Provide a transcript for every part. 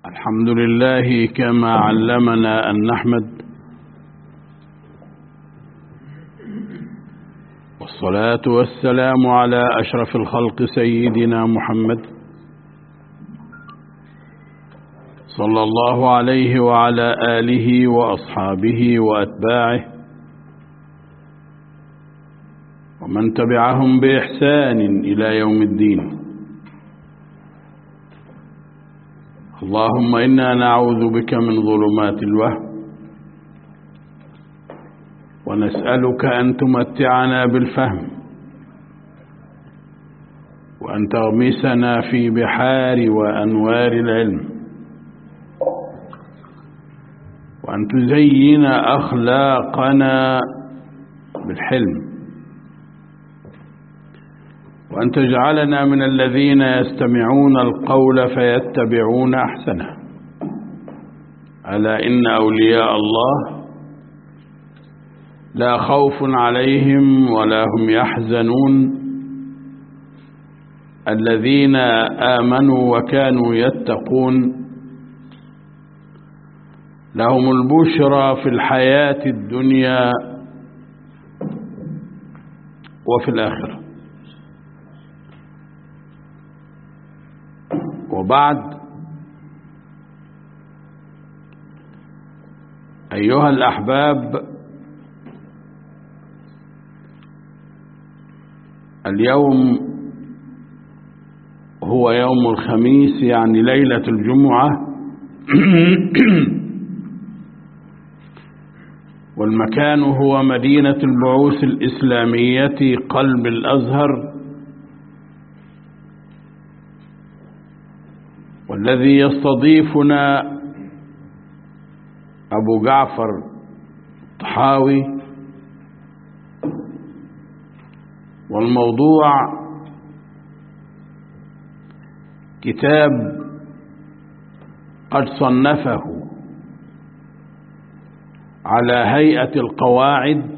الحمد لله كما علمنا أن نحمد والصلاة والسلام على أشرف الخلق سيدنا محمد صلى الله عليه وعلى آله وأصحابه وأتباعه ومن تبعهم بإحسان إلى يوم الدين اللهم إنا نعوذ بك من ظلمات الوهم ونسألك أن تمتعنا بالفهم وأن تغمسنا في بحار وأنوار العلم وأن تزين أخلاقنا بالحلم وأن تجعلنا من الذين يستمعون القول فيتبعون أحسنه ألا إن أولياء الله لا خوف عليهم ولا هم يحزنون الذين آمنوا وكانوا يتقون لهم البشرى في الحياة الدنيا وفي الآخرة وبعد أيها الأحباب اليوم هو يوم الخميس يعني ليلة الجمعة والمكان هو مدينة البعوث الإسلامية قلب الأزهر والذي يستضيفنا أبو جعفر الطحاوي والموضوع كتاب قد صنفه على هيئة القواعد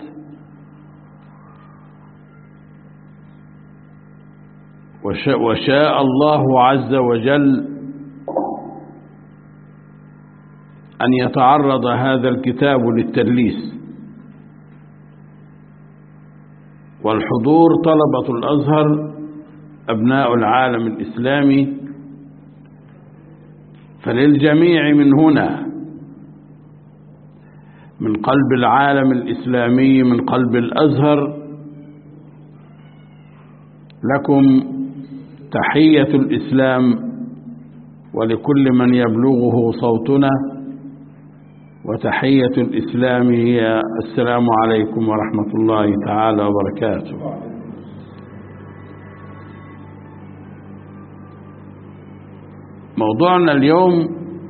وشاء الله عز وجل أن يتعرض هذا الكتاب للتدليس والحضور طلبة الأزهر أبناء العالم الإسلامي فللجميع من هنا من قلب العالم الإسلامي من قلب الأزهر لكم تحية الإسلام ولكل من يبلغه صوتنا وتحية الإسلام هي السلام عليكم ورحمة الله تعالى وبركاته موضوعنا اليوم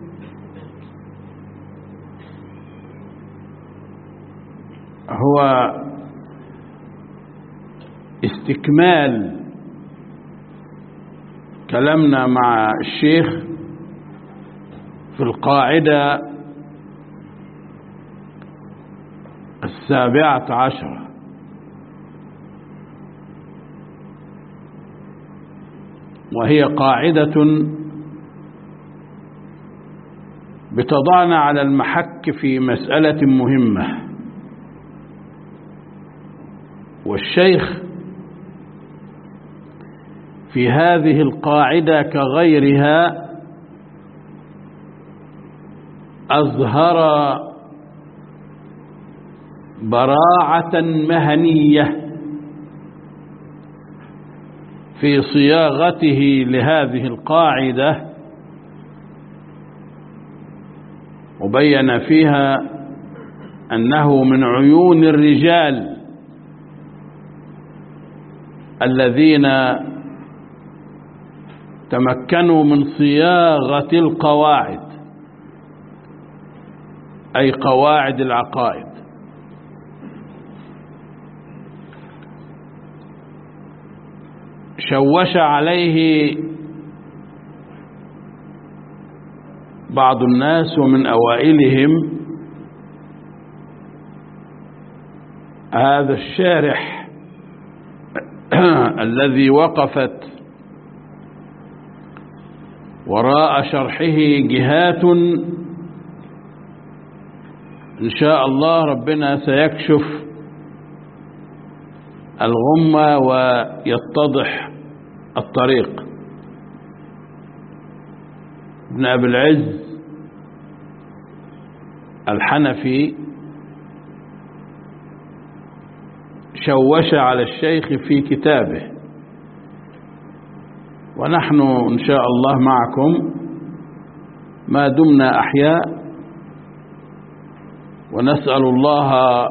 هو استكمال كلامنا مع الشيخ في القاعدة السابعة عشرة وهي قاعدة بتضعنا على المحك في مسألة مهمة والشيخ في هذه القاعدة كغيرها أظهر براعة مهنية في صياغته لهذه القاعدة وبين فيها أنه من عيون الرجال الذين تمكنوا من صياغة القواعد أي قواعد العقائد شوش عليه بعض الناس ومن أوائلهم هذا الشارح الذي وقفت وراء شرحه جهات إن شاء الله ربنا سيكشف الغمة ويتضح الطريق ابن أبي العز الحنفي شوش على الشيخ في كتابه ونحن إن شاء الله معكم ما دمنا أحياء ونسأل الله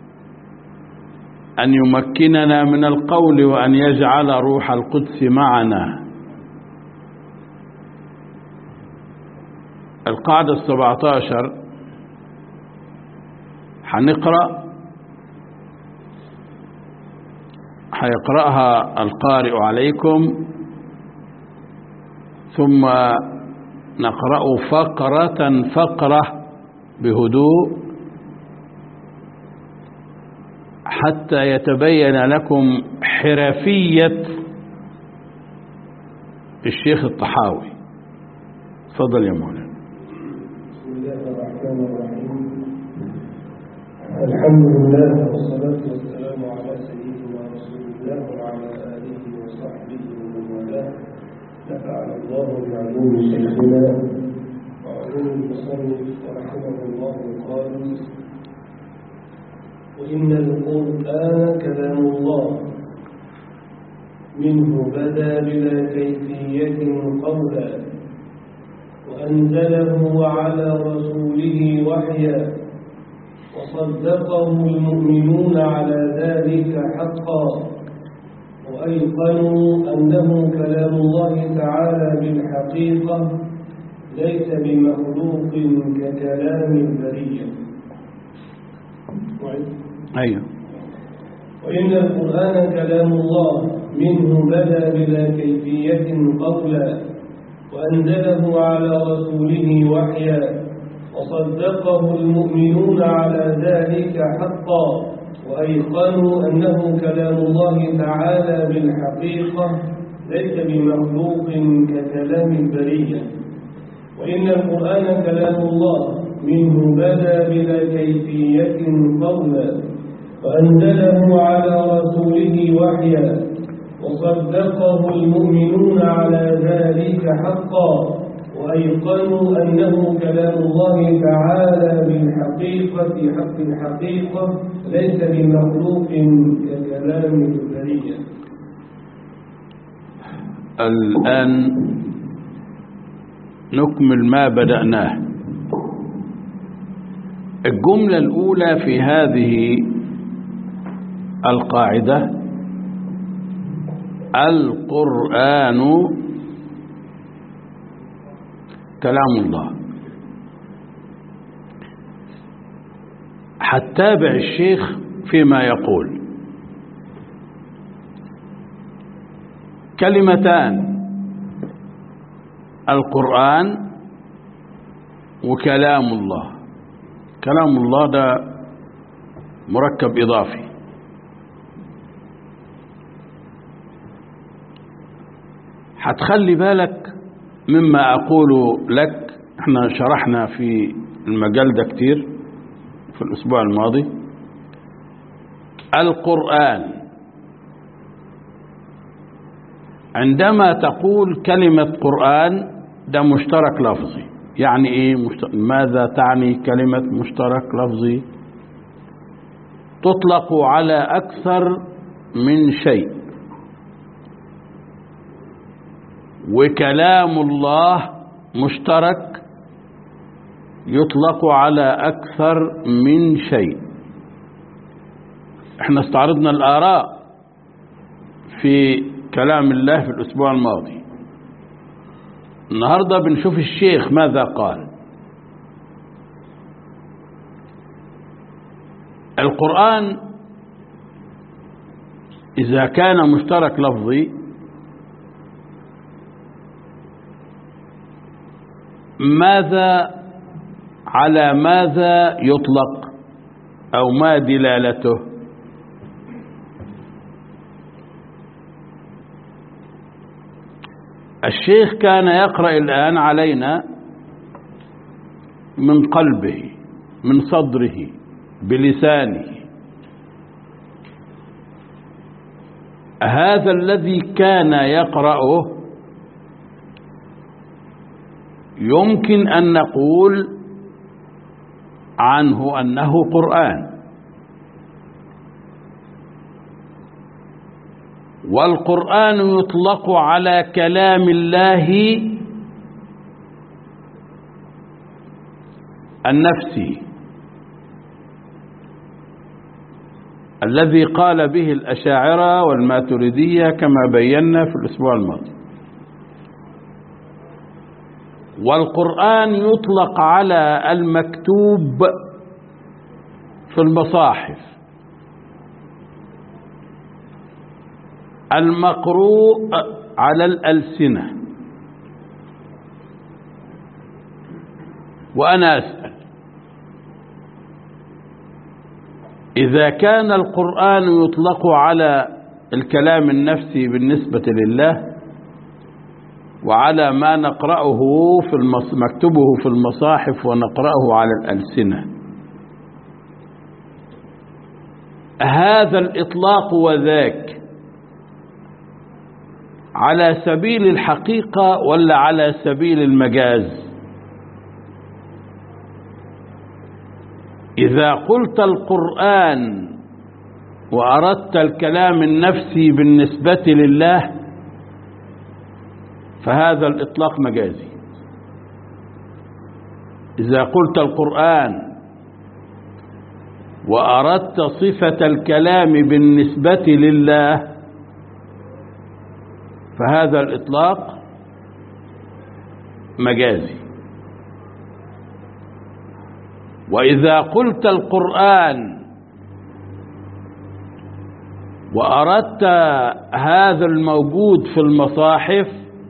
أن يمكننا من القول وأن يجعل روح القدس معنا القاعدة السبعة عشر هنقرأ هيقرأها القارئ عليكم ثم نقرأ فقرة فقرة بهدوء حتى يتبين لكم حرفية الشيخ الطحاوي تفضل يا مولانا بسم الله الرحمن الرحيم الحمد لله والصلاة والسلام على سيدنا رسول الله وعلى آله وصحبه ومن والاه نفعنا الله بعلوم شيخنا وعلوم المصنف ورحمه الله قال وإن القرآن كلام الله منه بدا بلا كيفية قولا وأنزله على رسوله وحيا وصدقه المؤمنون على ذلك حقا وأيقنوا أنه كلام الله تعالى بالحقيقة ليس بمخلوق ككلام البرية أيوه وإن القرآن كلام الله منه بدا بلا كيفية قولا وأنزله على رسوله وحيا وصدقه المؤمنون على ذلك حقا وأيقنوا أنه كلام الله تعالى بالحقيقة ليس بمخلوق ككلام البرية وإن القرآن كلام الله منه بدا بلا كيفية قولا وأنزله على رسوله وحيا وصدقه المؤمنون على ذلك حقا وأيقنوا أنه كلام الله تعالى بالحقيقة حق الحقيقة ليس بمخلوق ككلام البرية الآن نكمل ما بدأناه الجملة الأولى في هذه القاعدة القرآن كلام الله حتابع الشيخ فيما يقول كلمتان القرآن وكلام الله كلام الله ده مركب إضافي هتخلي بالك مما أقول لك احنا شرحنا في المجال ده كتير في الأسبوع الماضي القرآن عندما تقول كلمة قرآن ده مشترك لفظي يعني ايه مشت... ماذا تعني كلمة مشترك لفظي تطلق على أكثر من شيء وكلام الله مشترك يطلق على أكثر من شيء احنا استعرضنا الآراء في كلام الله في الأسبوع الماضي النهاردة بنشوف الشيخ ماذا قال القرآن إذا كان مشترك لفظي ماذا على ماذا يطلق أو ما دلالته الشيخ كان يقرأ الآن علينا من قلبه من صدره بلسانه هذا الذي كان يقرأه يمكن أن نقول عنه أنه قرآن والقرآن يطلق على كلام الله النفسي الذي قال به الأشاعرة والماتريدية كما بينا في الأسبوع الماضي والقرآن يطلق على المكتوب في المصاحف المقروء على الألسنة وأنا أسأل إذا كان القرآن يطلق على الكلام النفسي بالنسبة لله وعلى ما نقرأه في المص... مكتوبه في المصاحف ونقرأه على الألسنة هذا الإطلاق وذاك على سبيل الحقيقة ولا على سبيل المجاز إذا قلت القرآن وأردت الكلام النفسي بالنسبة لله فهذا الإطلاق مجازي إذا قلت القرآن وأردت صفة الكلام بالنسبة لله فهذا الإطلاق مجازي وإذا قلت القرآن وأردت هذا الموجود في المصاحف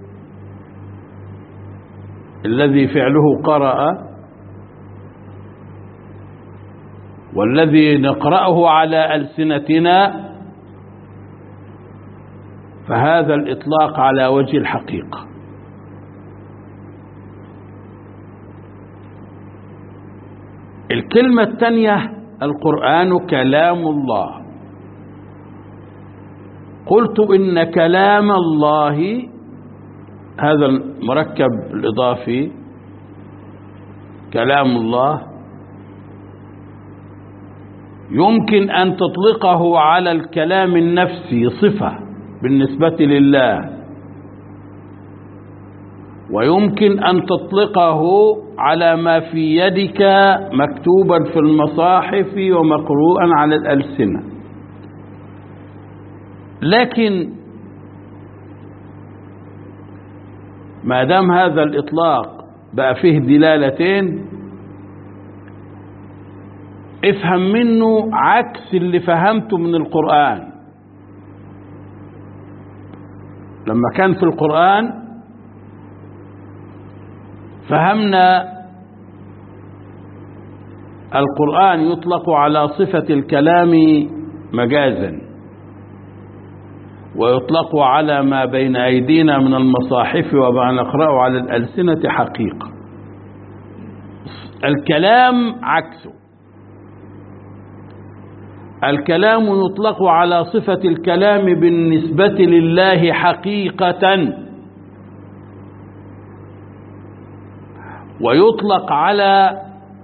الذي فعله قرأ والذي نقرأه على ألسنتنا فهذا الإطلاق على وجه الحقيقة الكلمة الثانية القرآن كلام الله قلت إن كلام الله هذا المركب الإضافي كلام الله يمكن أن تطلقه على الكلام النفسي صفة بالنسبة لله ويمكن أن تطلقه على ما في يدك مكتوبا في المصاحف ومقروءا على الألسنة لكن ما دام هذا الإطلاق بقى فيه دلالتين افهم منه عكس اللي فهمته من القرآن لما كان في القرآن فهمنا القرآن يطلق على صفة الكلام مجازا ويطلق على ما بين أيدينا من المصاحف وما نقرأه على الألسنة حقيقة الكلام عكسه الكلام يطلق على صفة الكلام بالنسبة لله حقيقة ويطلق على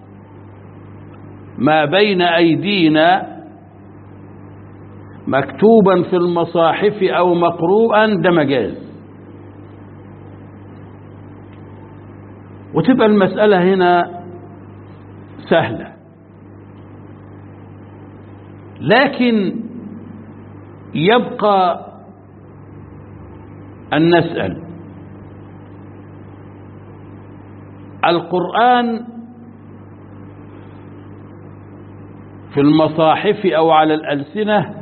ما بين أيدينا مكتوبا في المصاحف أو مقروءا ده مجاز وتبقى المسألة هنا سهلة لكن يبقى أن نسأل القرآن في المصاحف أو على الألسنة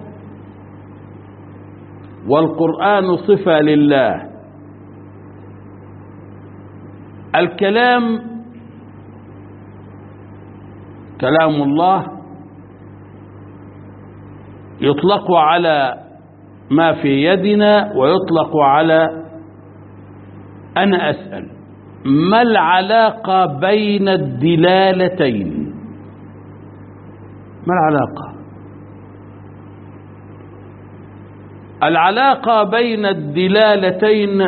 والقرآن صفة لله الكلام كلام الله يطلق على ما في يدنا ويطلق على أنا أسأل ما العلاقة بين الدلالتين ما العلاقة العلاقة بين الدلالتين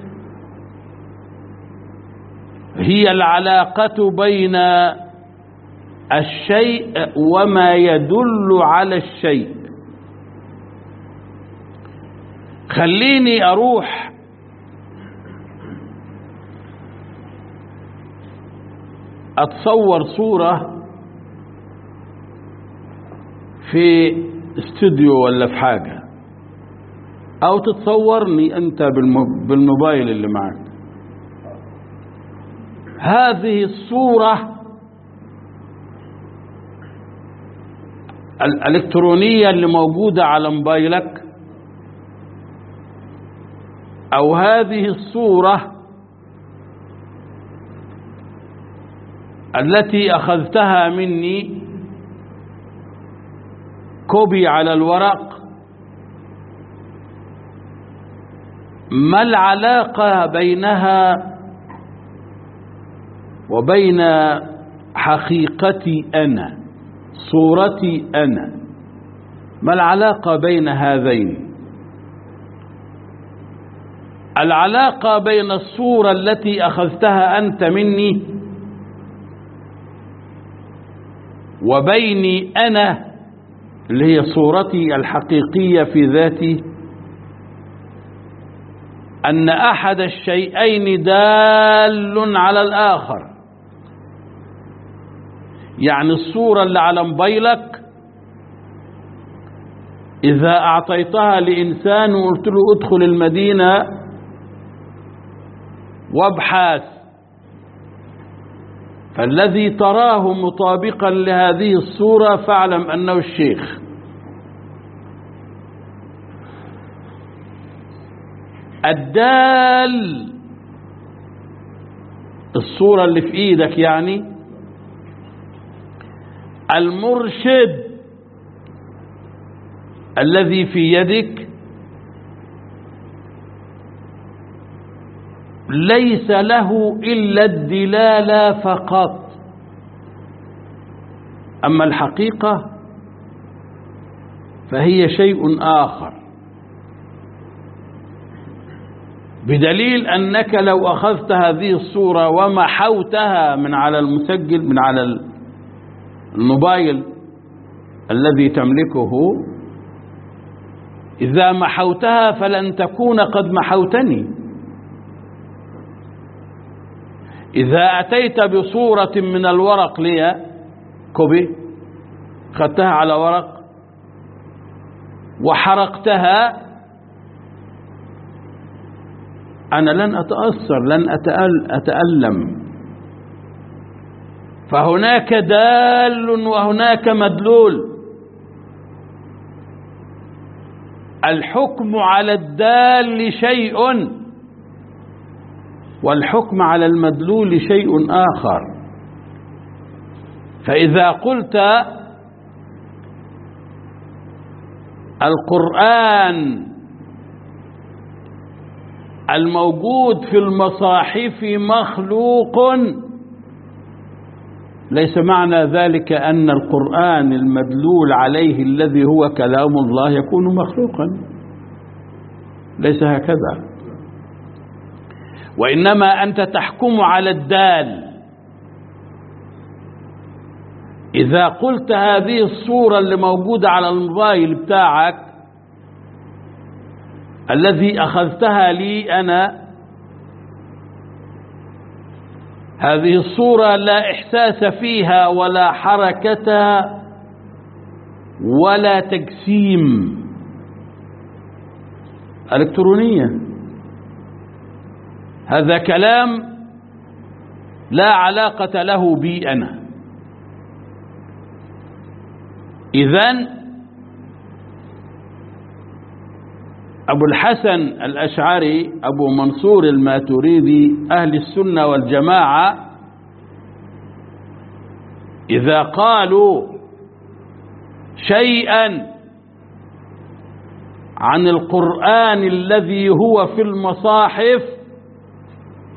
هي العلاقة بين الشيء وما يدل على الشيء خليني أروح أتصور صورة في استوديو ولا في حاجة أو تتصورني أنت بالمو- بالموبايل اللي معك هذه الصورة الإلكترونية اللي موجودة على موبايلك أو هذه الصورة التي أخذتها مني كوبي على الورق ما العلاقة بينها وبين حقيقتي أنا صورتي أنا ما العلاقة بين هذين العلاقة بين الصورة التي أخذتها أنت مني وبيني أنا اللي هي صورتي الحقيقية في ذاتي أن أحد الشيئين دال على الآخر يعني الصورة اللي على موبايلك إذا أعطيتها لإنسان وقلت له ادخل المدينة وابحث فالذي تراه مطابقا لهذه الصورة فاعلم أنه الشيخ الدال الصورة اللي في ايدك يعني المرشد الذي في يدك ليس له إلا الدلالة فقط أما الحقيقة فهي شيء آخر بدليل أنك لو أخذت هذه الصورة ومحوتها من على المسجل من على الموبايل الذي تملكه إذا محوتها فلن تكون قد محوتني إذا أتيت بصورة من الورق لي كوبي خدتها على ورق وحرقتها أنا لن أتأثر لن أتأل أتألم فهناك دال وهناك مدلول الحكم على الدال شيء والحكم على المدلول شيء آخر فإذا قلت القرآن الموجود في المصاحف مخلوق ليس معنى ذلك أن القرآن المدلول عليه الذي هو كلام الله يكون مخلوقا ليس هكذا وإنما أنت تحكم على الدال إذا قلت هذه الصورة اللي موجودة على الموبايل بتاعك الذي أخذتها لي أنا هذه الصورة لا إحساس فيها ولا حركة ولا تجسيم إلكترونية هذا كلام لا علاقة له بي أنا إذن أبو الحسن الأشعري أبو منصور الماتريدي أهل السنة والجماعة إذا قالوا شيئا عن القرآن الذي هو في المصاحف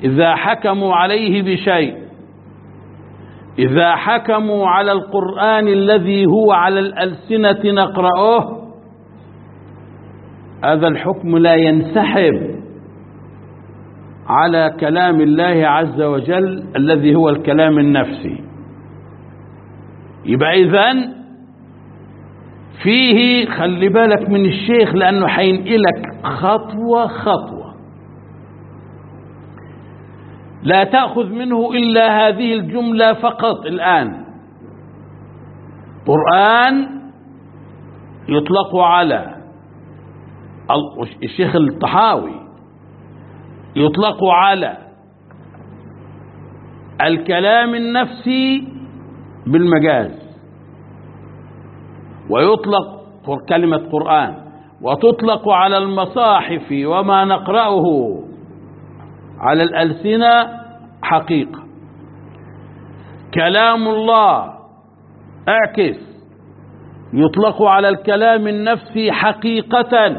إذا حكموا عليه بشيء إذا حكموا على القرآن الذي هو على الألسنة نقرأه هذا الحكم لا ينسحب على كلام الله عز وجل الذي هو الكلام النفسي يبقى إذن فيه خلي بالك من الشيخ لأنه حينقلك خطوة خطوة لا تأخذ منه إلا هذه الجملة فقط الآن قرآن يطلق على الشيخ الطحاوي يطلق على الكلام النفسي بالمجاز ويطلق كلمة قرآن وتطلق على المصاحف وما نقرأه على الألسنة حقيقة كلام الله اعكس يطلق على الكلام النفسي حقيقة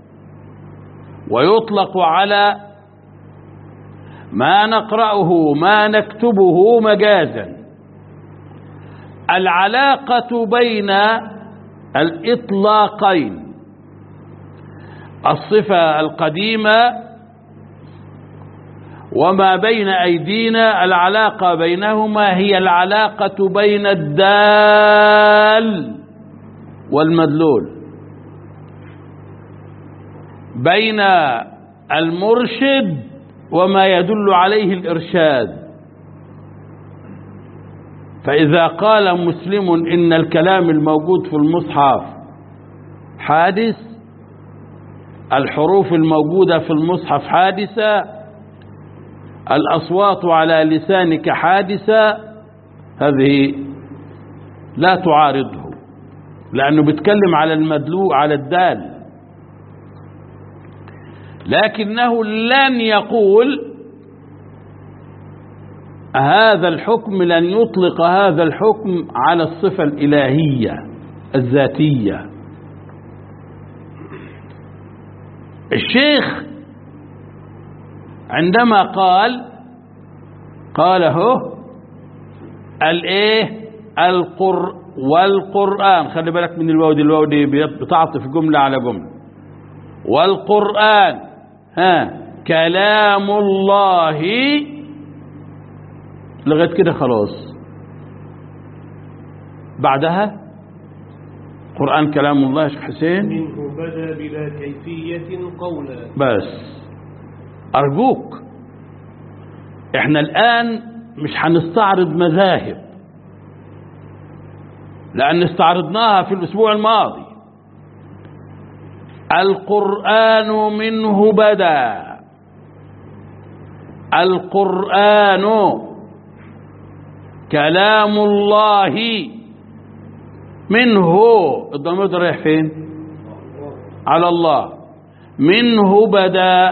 ويطلق على ما نقرأه ما نكتبه مجازا العلاقة بين الإطلاقين الصفة القديمة وما بين أيدينا العلاقة بينهما هي العلاقة بين الدال والمدلول بين المرشد وما يدل عليه الإرشاد فإذا قال مسلم إن الكلام الموجود في المصحف حادث الحروف الموجودة في المصحف حادثة الأصوات على لسانك حادثة هذه لا تعارضه لأنه بيتكلم على المدلو على الدال لكنه لن يقول هذا الحكم لن يطلق هذا الحكم على الصفة الإلهية الذاتية الشيخ عندما قال قال هو الايه القر والقرآن خلي بالك من الواو دي الواو دي بتعطف جملة على جملة والقرآن ها كلام الله لغايه كده خلاص بعدها قرآن كلام الله يا شيخ حسين منه بدا بلا كيفية قولا بس أرجوك احنا الآن مش هنستعرض مذاهب لأن استعرضناها في الأسبوع الماضي القرآن منه بدا القرآن كلام الله منه الضمير ده رايح فين على الله منه بدا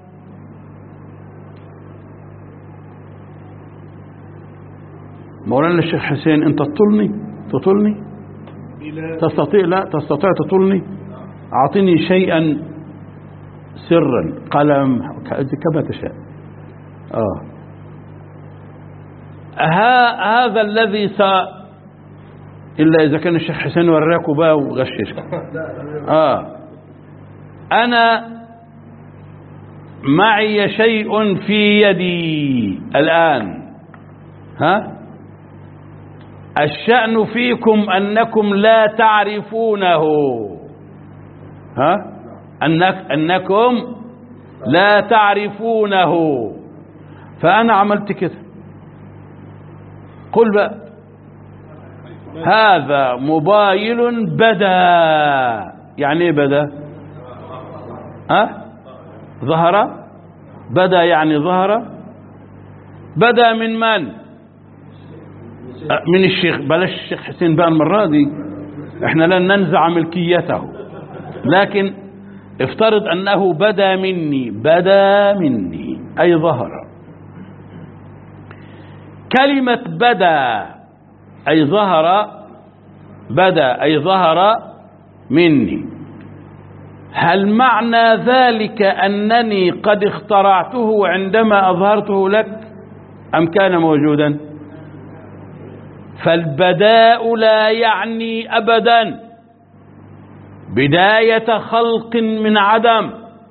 مولانا الشيخ حسين انت تطلني تطلني بلا تستطيع لا تستطيع تطلني اعطني شيئا سرا قلم كما تشاء اه ها هذا الذي س الا اذا كان الشيخ حسين وراكوا بقى وغششك اه انا معي شيء في يدي الان ها الشأن فيكم أنكم لا تعرفونه ها أنك أنكم لا تعرفونه فأنا عملت كده قل بقى هذا موبايل بدا يعني ايه بدا ها ظهر بدا يعني ظهر بدا من من من الشيخ بلاش الشيخ حسين بقى المرة دي احنا لن ننزع ملكيته لكن افترض انه بدا مني بدا مني اي ظهر كلمة بدا اي ظهر بدا اي ظهر مني هل معنى ذلك أنني قد اخترعته عندما أظهرته لك أم كان موجودا فالبداء لا يعني أبدا بداية خلق من عدم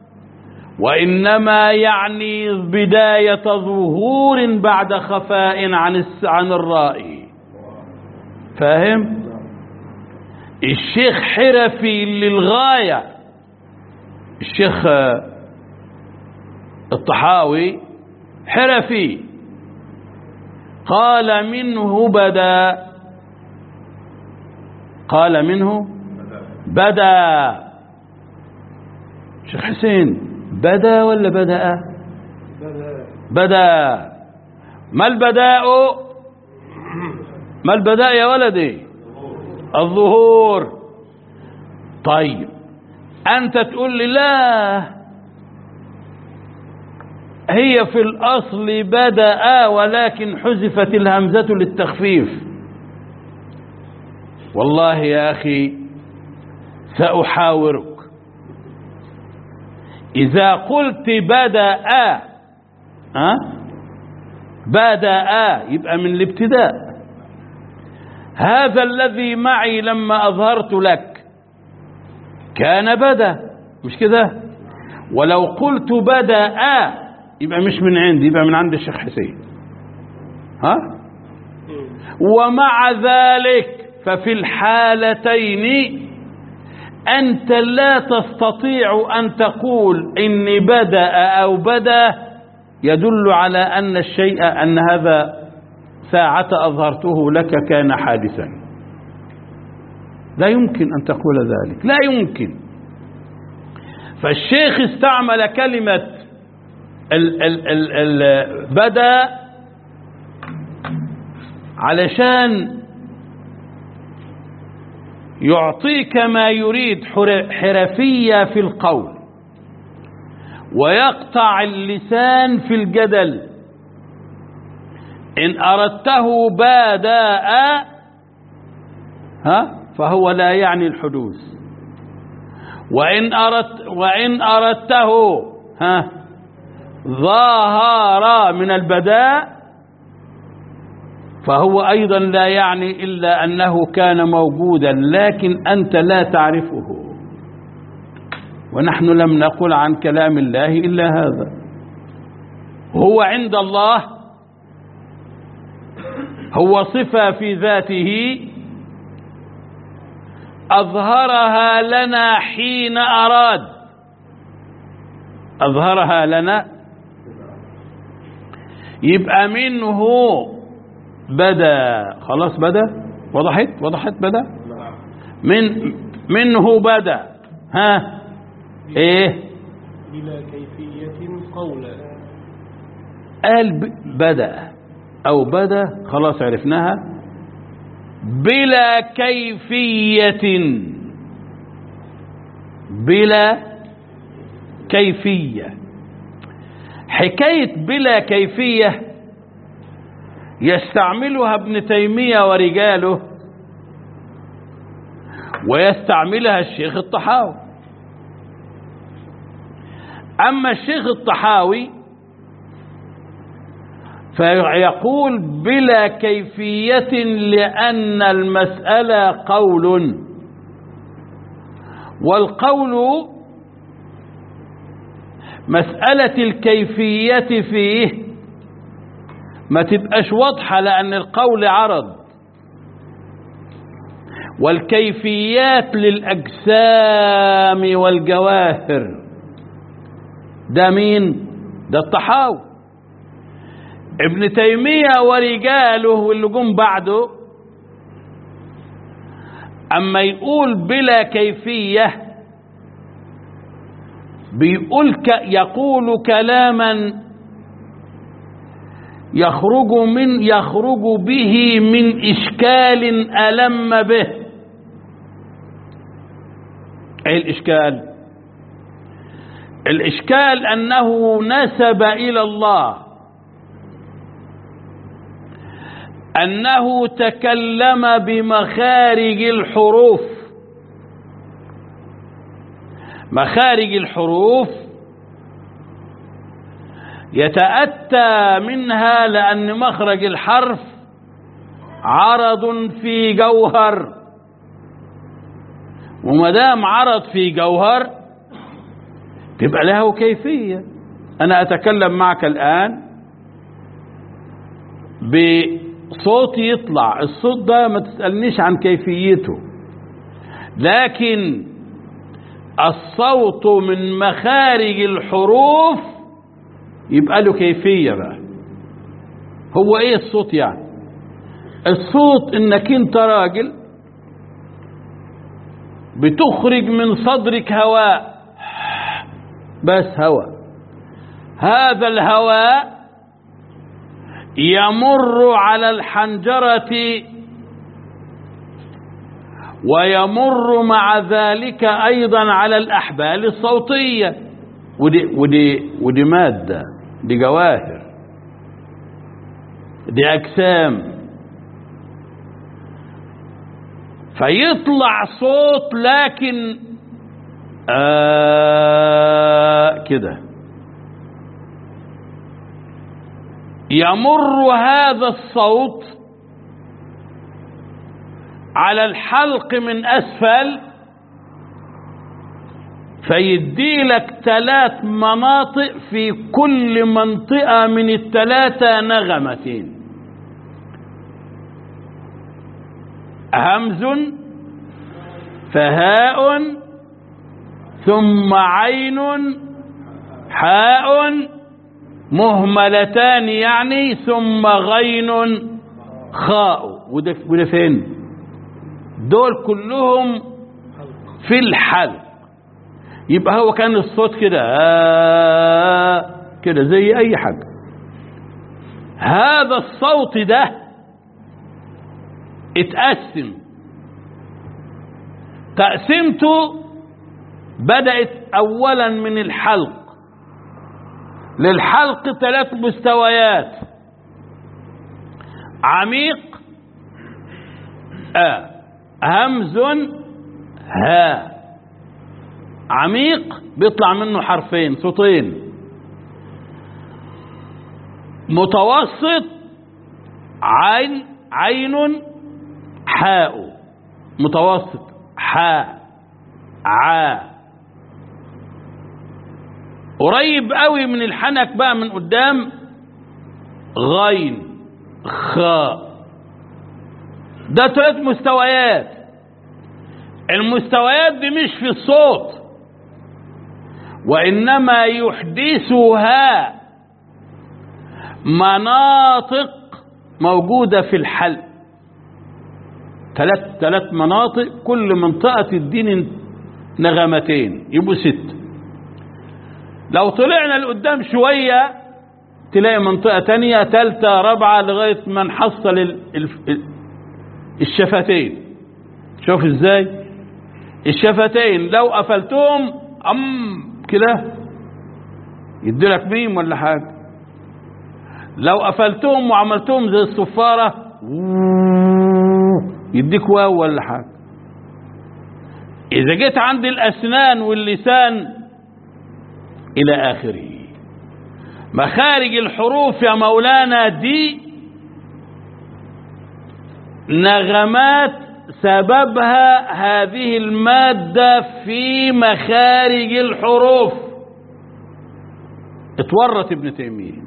وإنما يعني بداية ظهور بعد خفاء عن عن الرائي فاهم الشيخ حرفي للغاية الشيخ الطحاوي حرفي قال منه بدا قال منه بدا شيخ حسين بدا ولا بدأ بدا ما البداء ما البداء يا ولدي الظهور طيب أنت تقول لي لا هي في الأصل بدأ ولكن حذفت الهمزة للتخفيف والله يا أخي سأحاورك إذا قلت بدأ أه؟ بدأ يبقى من الابتداء هذا الذي معي لما أظهرت لك كان بدا مش كده ولو قلت بدأ يبقى مش من عندي يبقى من عند الشيخ حسين ها ومع ذلك ففي الحالتين أنت لا تستطيع أن تقول إني بدأ أو بدا يدل على أن الشيء أن هذا ساعة أظهرته لك كان حادثا لا يمكن أن تقول ذلك لا يمكن فالشيخ استعمل كلمة ال ال ال ال بدا علشان يعطيك ما يريد حرفية في القول ويقطع اللسان في الجدل إن أردته باداء ها فهو لا يعني الحدوث وإن أردت وإن أردته ها ظاهر من البداء فهو أيضا لا يعني إلا أنه كان موجودا لكن أنت لا تعرفه ونحن لم نقل عن كلام الله إلا هذا هو عند الله هو صفة في ذاته أظهرها لنا حين أراد أظهرها لنا يبقى منه بدا خلاص بدا وضحت وضحت بدا من منه بدا ها ايه بلا كيفية قولا قال ب- بدا او بدا خلاص عرفناها بلا كيفية بلا كيفية حكاية بلا كيفية يستعملها ابن تيمية ورجاله ويستعملها الشيخ الطحاوي أما الشيخ الطحاوي فيقول بلا كيفية لأن المسألة قول والقول مسألة الكيفية فيه ما تبقاش واضحة لأن القول عرض والكيفيات للأجسام والجواهر ده مين ده الطحاوي ابن تيمية ورجاله واللي جم بعده أما يقول بلا كيفية بيقول ك يقول كلاما يخرج من يخرج به من إشكال ألم به أي الإشكال الإشكال أنه نسب إلى الله أنه تكلم بمخارج الحروف مخارج الحروف يتأتى منها لأن مخرج الحرف عرض في جوهر وما دام عرض في جوهر تبقى له كيفية أنا أتكلم معك الآن بصوت يطلع الصوت ده ما تسألنيش عن كيفيته لكن الصوت من مخارج الحروف يبقى له كيفية بقى هو ايه الصوت يعني الصوت انك انت راجل بتخرج من صدرك هواء بس هواء هذا الهواء يمر على الحنجرة ويمر مع ذلك أيضا على الأحبال الصوتية ودي, ودي, ودي مادة دي جواهر دي أجسام فيطلع صوت لكن آه كده يمر هذا الصوت على الحلق من أسفل فيدي لك ثلاث مناطق في كل منطقة من الثلاثة نغمتين همز فهاء ثم عين حاء مهملتان يعني ثم غين خاء وده, وده فين دول كلهم في الحلق يبقى هو كان الصوت كده آه كده زي اي حاجة هذا الصوت ده اتقسم تقسيمته بدأت اولا من الحلق للحلق ثلاث مستويات عميق آ همز ها عميق بيطلع منه حرفين صوتين متوسط عين عين حاء متوسط حاء عا قريب قوي من الحنك بقى من قدام غين خاء ده ثلاث مستويات المستويات دي مش في الصوت وإنما يحدثها مناطق موجودة في الحلق ثلاث ثلاث مناطق كل منطقة تديني نغمتين يبقوا ست لو طلعنا لقدام شوية تلاقي منطقة تانية تالتة رابعة لغاية ما نحصل ال- ال- الشفتين شوف ازاي الشفتين لو قفلتهم ام كده يديلك ميم ولا حاجة لو قفلتهم وعملتهم زي الصفارة يديك واو ولا حاجة إذا جيت عند الأسنان واللسان إلى آخره مخارج الحروف يا مولانا دي نغمات سببها هذه المادة في مخارج الحروف اتورط ابن تيمية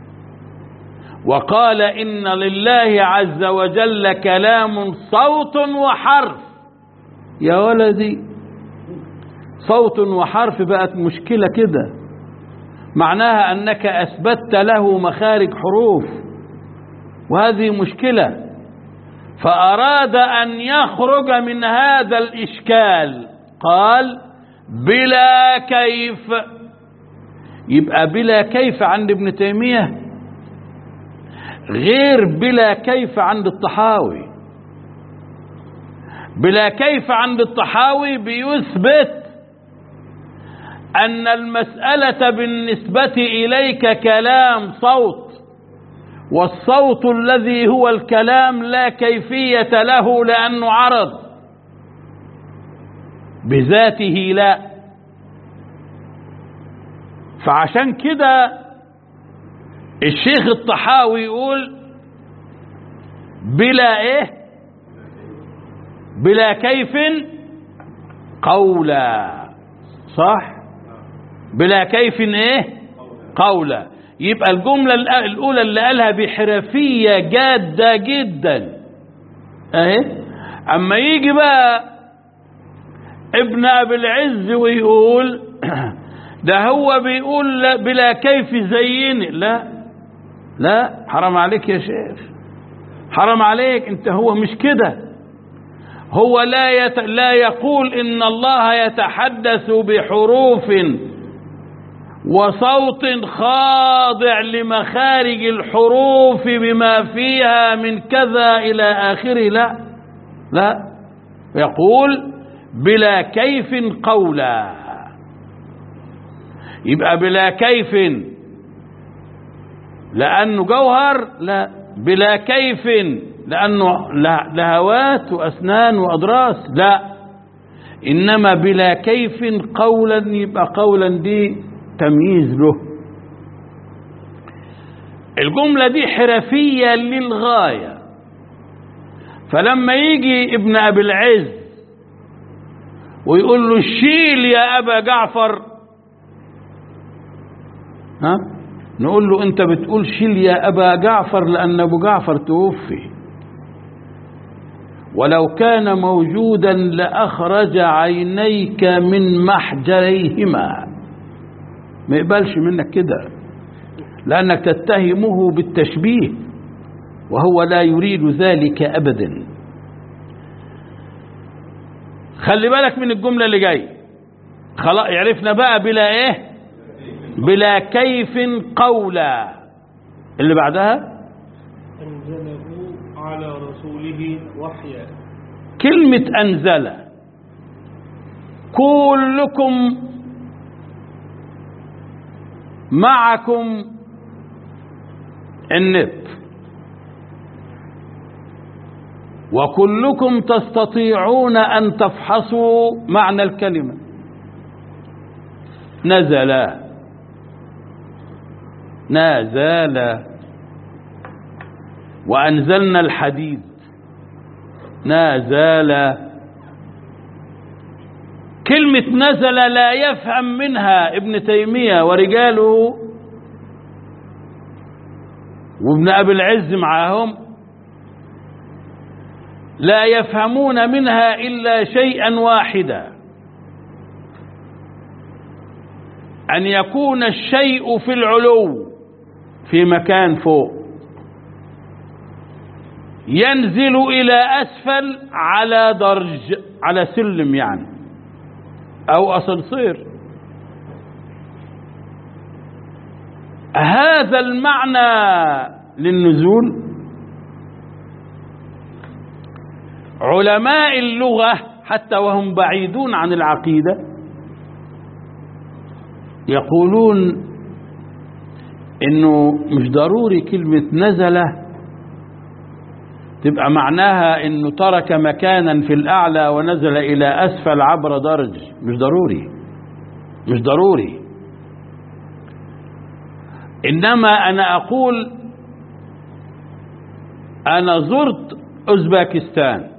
وقال إن لله عز وجل كلام صوت وحرف يا ولدي صوت وحرف بقت مشكلة كده معناها أنك أثبتت له مخارج حروف وهذه مشكلة فأراد أن يخرج من هذا الإشكال قال بلا كيف يبقى بلا كيف عند ابن تيمية غير بلا كيف عند الطحاوي بلا كيف عند الطحاوي بيثبت أن المسألة بالنسبة إليك كلام صوت والصوت الذي هو الكلام لا كيفية له لأنه عرض بذاته لا فعشان كده الشيخ الطحاوي يقول بلا ايه بلا كيف قولا صح بلا كيف ايه قولا يبقى الجملة الأ- الأولى اللي قالها بحرفية جادة جدا اهي اما يجي بقى ابن ابي العز ويقول ده هو بيقول لا- بلا كيف زيني لا لا حرام عليك يا شيخ حرام عليك انت هو مش كده هو لا يت... لا يقول ان الله يتحدث بحروف وصوت خاضع لمخارج الحروف بما فيها من كذا الى اخره لا لا يقول بلا كيف قولا يبقى بلا كيف لأنه جوهر لا بلا كيف لأنه له- لهوات وأسنان وأضراس لا إنما بلا كيف قولا يبقى قولا دي تمييز له الجملة دي حرفية للغاية فلما يجي ابن أبي العز ويقول له شيل يا أبا جعفر ها نقول له انت بتقول شيل يا ابا جعفر لان ابو جعفر توفي ولو كان موجودا لاخرج عينيك من محجريهما ما يقبلش منك كده لانك تتهمه بالتشبيه وهو لا يريد ذلك ابدا خلي بالك من الجمله اللي جايه خلاص عرفنا بقى بلا ايه بلا كيف قولا اللي بعدها أنزله على رسوله وحيا كلمة أنزل كلكم معكم النت وكلكم تستطيعون أن تفحصوا معنى الكلمة نزل نازل وأنزلنا الحديد نازل كلمة نزل لا يفهم منها ابن تيمية ورجاله وابن أبي العز معهم لا يفهمون منها إلا شيئا واحدا أن يكون الشيء في العلو في مكان فوق ينزل إلى أسفل على درج على سلم يعني أو أسانسير هذا المعنى للنزول علماء اللغة حتى وهم بعيدون عن العقيدة يقولون انه مش ضروري كلمة نزل تبقى معناها انه ترك مكانا في الاعلى ونزل الى اسفل عبر درج مش ضروري مش ضروري انما انا اقول انا زرت اوزباكستان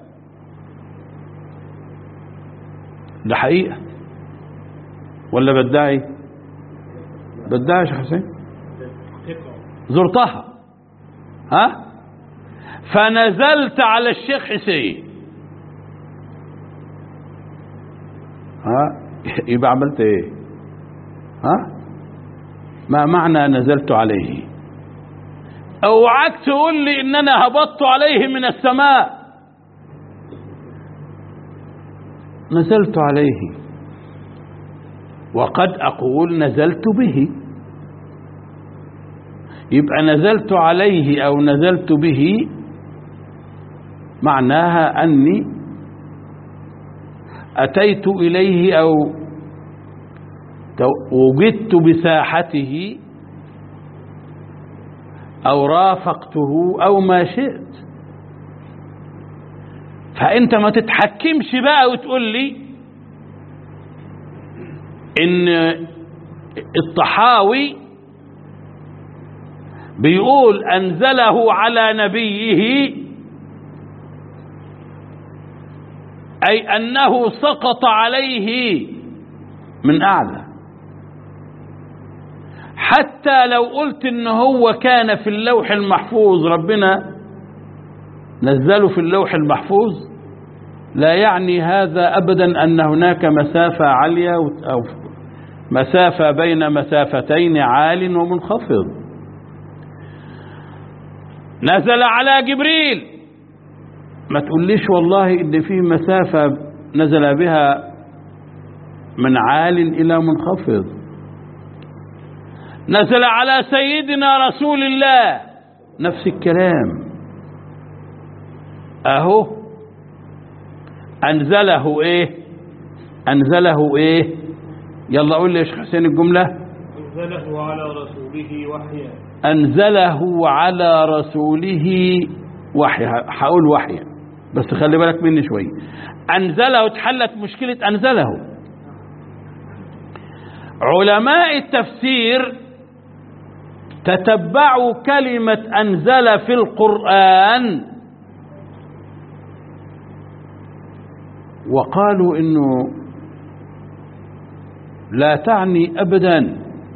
ده حقيقة ولا بدعي بدعي يا شيخ حسين زرتها ها فنزلت على الشيخ حسين ها يبقى عملت ايه ها ما معنى نزلت عليه اوعك تقول لي ان انا هبطت عليه من السماء نزلت عليه وقد اقول نزلت به يبقى نزلت عليه او نزلت به معناها اني اتيت اليه او وجدت بساحته او رافقته او ما شئت فانت ما تتحكمش بقى وتقول لي ان الطحاوي بيقول أنزله على نبيه أي أنه سقط عليه من أعلى حتى لو قلت إن هو كان في اللوح المحفوظ ربنا نزله في اللوح المحفوظ لا يعني هذا أبدا أن هناك مسافة عالية أو مسافة بين مسافتين عال ومنخفض نزل على جبريل ما تقوليش والله ان في مسافة نزل بها من عال الى منخفض نزل على سيدنا رسول الله نفس الكلام اهو انزله ايه انزله ايه يلا قول لي يا شيخ حسين الجملة أنزله على رسوله وحيا أنزله على رسوله وحيا هقول وحيا بس خلي بالك مني شوية أنزله اتحلت مشكلة أنزله علماء التفسير تتبعوا كلمة أنزل في القرآن وقالوا إنه لا تعني أبدا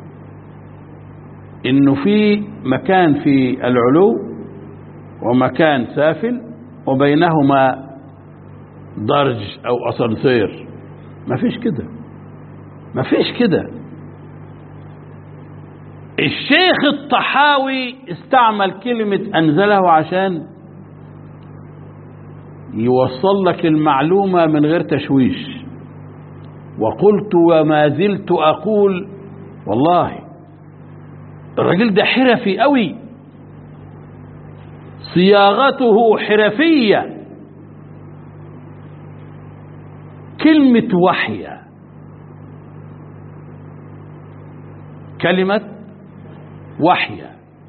إنه في مكان في العلو ومكان سافل وبينهما درج أو أسانسير ما فيش كده ما فيش كده الشيخ الطحاوي استعمل كلمة أنزله عشان يوصل لك المعلومة من غير تشويش وقلت وما زلت أقول والله الراجل ده حرفي قوي صياغته حرفية كلمة وحية كلمة وحية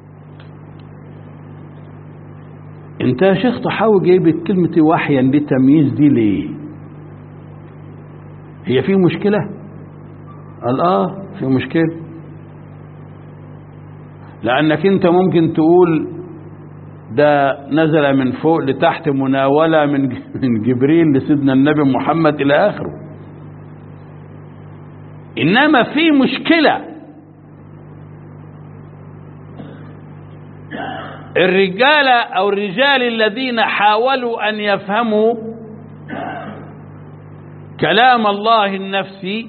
انت يا شيخ طحاوي جايب كلمة وحيا دي تمييز دي ليه هي في مشكلة قال اه في مشكلة لأنك أنت ممكن تقول ده نزل من فوق لتحت مناولة من من جبريل لسيدنا النبي محمد إلى آخره إنما في مشكلة الرجال أو الرجال الذين حاولوا أن يفهموا كلام الله النفسي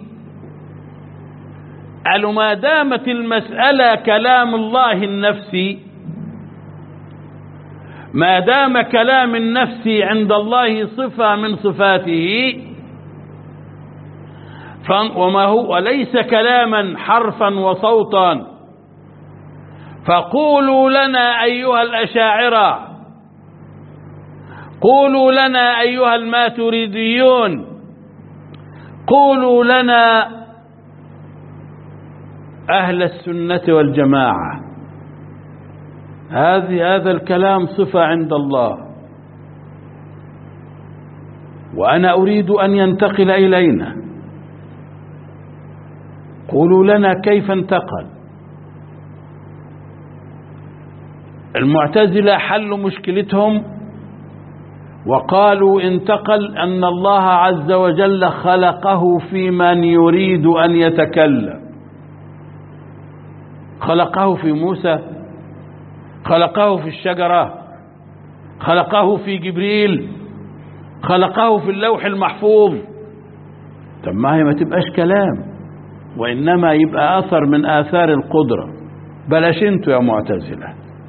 قالوا ما دامت المسألة كلام الله النفسي ما دام كلام النفس عند الله صفة من صفاته وما هو وليس كلاما حرفا وصوتا فقولوا لنا أيها الأشاعرة قولوا لنا أيها الماتريديون قولوا لنا أهل السنة والجماعة هذه هذا الكلام صفة عند الله وأنا أريد أن ينتقل إلينا قولوا لنا كيف انتقل المعتزلة حلوا مشكلتهم وقالوا انتقل أن الله عز وجل خلقه في من يريد أن يتكلم خلقه في موسى خلقه في الشجرة خلقه في جبريل خلقه في اللوح المحفوظ طب ما هي ما تبقاش كلام وإنما يبقى أثر من آثار القدرة بلاش انتوا يا معتزلة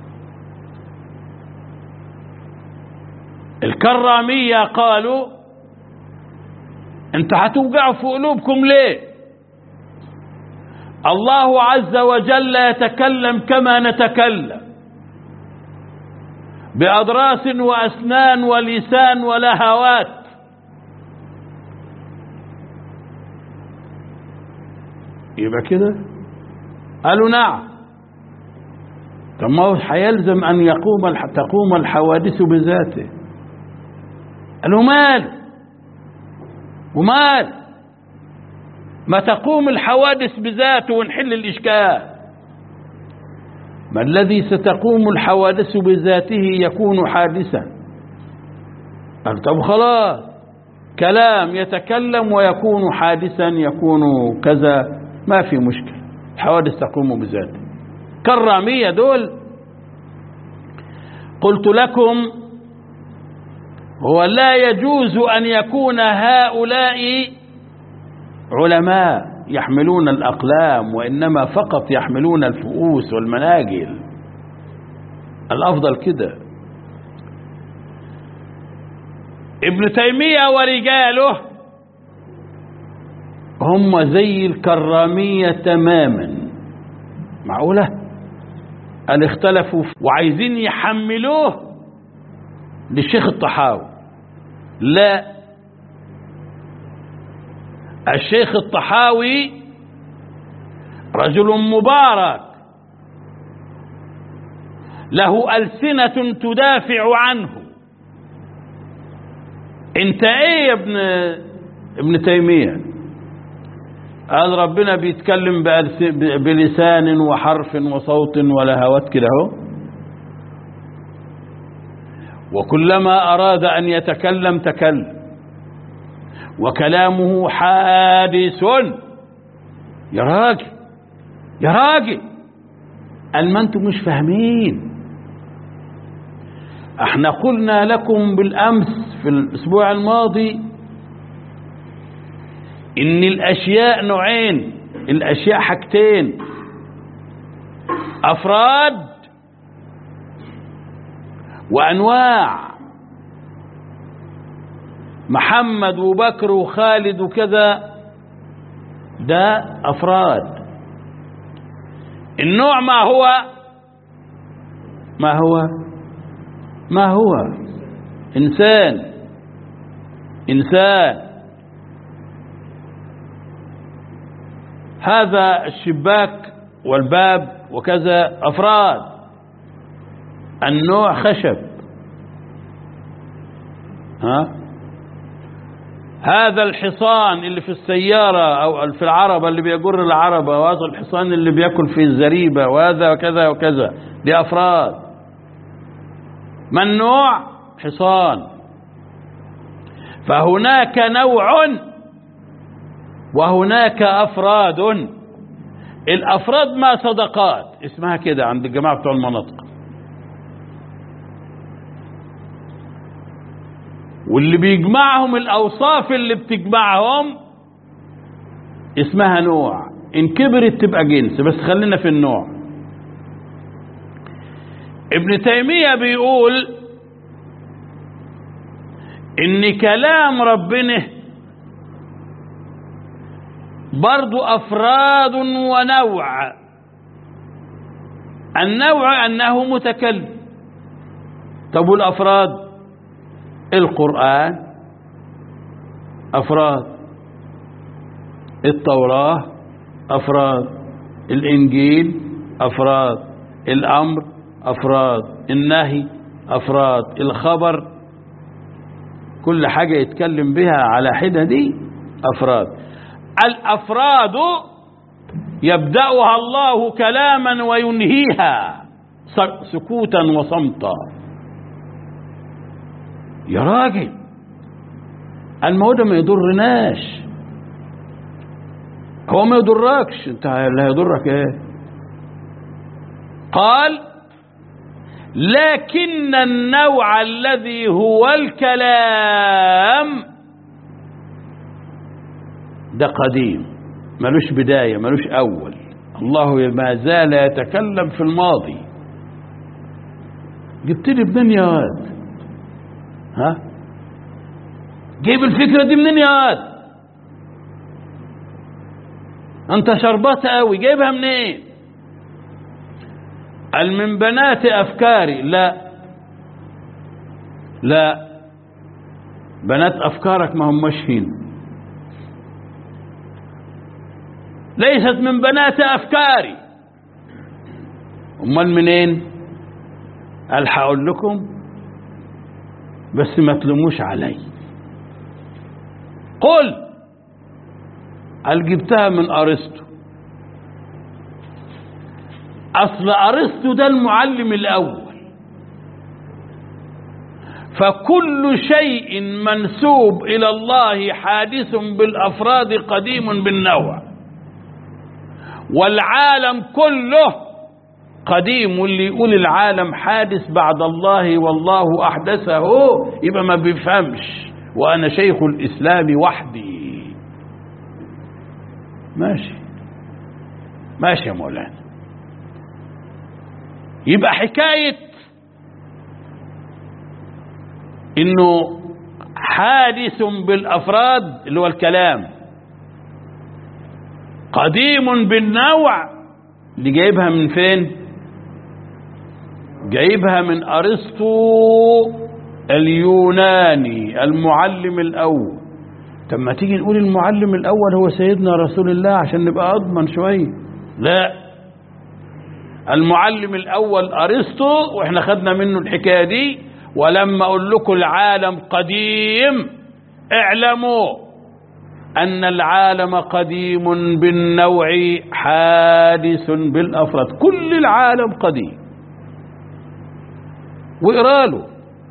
الكرامية قالوا انتوا هتوجعوا في قلوبكم ليه الله عز وجل يتكلم كما نتكلم بأضراس وأسنان ولسان ولهوات يبقى كده قالوا نعم طب ما هو هيلزم أن يقوم تقوم الحوادث بذاته قالوا مال ومال ما تقوم الحوادث بذاته ونحل الإشكال ما الذي ستقوم الحوادث بذاته يكون حادثا قال طب خلاص كلام يتكلم ويكون حادثا يكون كذا ما في مشكلة الحوادث تقوم بذاته كرامية دول قلت لكم هو لا يجوز أن يكون هؤلاء علماء يحملون الأقلام وإنما فقط يحملون الفؤوس والمناجل الأفضل كده ابن تيمية ورجاله هم زي الكرامية تماما معقولة قال اختلفوا وعايزين يحملوه للشيخ الطحاوي لا الشيخ الطحاوي رجل مبارك له ألسنة تدافع عنه انت ايه يا ابن ابن تيمية قال ربنا بيتكلم بلسان وحرف وصوت ولهوات كده اهو وكلما أراد أن يتكلم تكلم وكلامه حادث يا راجل يا راجل قال ما انتم مش فاهمين احنا قلنا لكم بالامس في الاسبوع الماضي ان الاشياء نوعين الاشياء حاجتين افراد وانواع محمد وبكر وخالد وكذا ده افراد النوع ما هو ما هو ما هو انسان انسان هذا الشباك والباب وكذا افراد النوع خشب ها هذا الحصان اللي في السيارة أو في العربة اللي بيجر العربة وهذا الحصان اللي بيأكل في الزريبة وهذا وكذا وكذا دي أفراد ما النوع حصان فهناك نوع وهناك أفراد الأفراد ما صدقات اسمها كده عند الجماعة بتوع المناطق واللي بيجمعهم الأوصاف اللي بتجمعهم اسمها نوع إن كبرت تبقى جنس بس خلينا في النوع ابن تيمية بيقول إن كلام ربنا برضو أفراد ونوع النوع أنه متكلم طب والأفراد القرآن أفراد التوراة أفراد الإنجيل أفراد الأمر أفراد النهي أفراد الخبر كل حاجة يتكلم بها على حدة دي أفراد الأفراد يبدأها الله كلاما وينهيها سكوتا وصمتا يا راجل الموضوع ما يضرناش هو ما يضركش انت اللي هيضرك ايه قال لكن النوع الذي هو الكلام ده قديم ملوش بداية ملوش أول الله ما زال يتكلم في الماضي جبت لي منين يا واد ها جيب الفكرة دي منين يا واد انت شربات قوي جايبها منين ايه؟ قال من بنات افكاري لا لا بنات افكارك ما هماش هنا ليست من بنات افكاري امال منين قال هقول لكم بس ما تلوموش علي قل قال جبتها من ارسطو اصل ارسطو ده المعلم الاول فكل شيء منسوب الى الله حادث بالافراد قديم بالنوع والعالم كله قديم واللي يقول العالم حادث بعد الله والله احدثه يبقى ما بيفهمش وانا شيخ الاسلام وحدي ماشي ماشي يا مولانا يبقى حكايه انه حادث بالافراد اللي هو الكلام قديم بالنوع اللي جايبها من فين جايبها من ارسطو اليوناني المعلم الاول طب ما تيجي نقول المعلم الاول هو سيدنا رسول الله عشان نبقى اضمن شويه لا المعلم الاول ارسطو واحنا خدنا منه الحكايه دي ولما اقول لكم العالم قديم اعلموا ان العالم قديم بالنوع حادث بالافراد كل العالم قديم واقرا له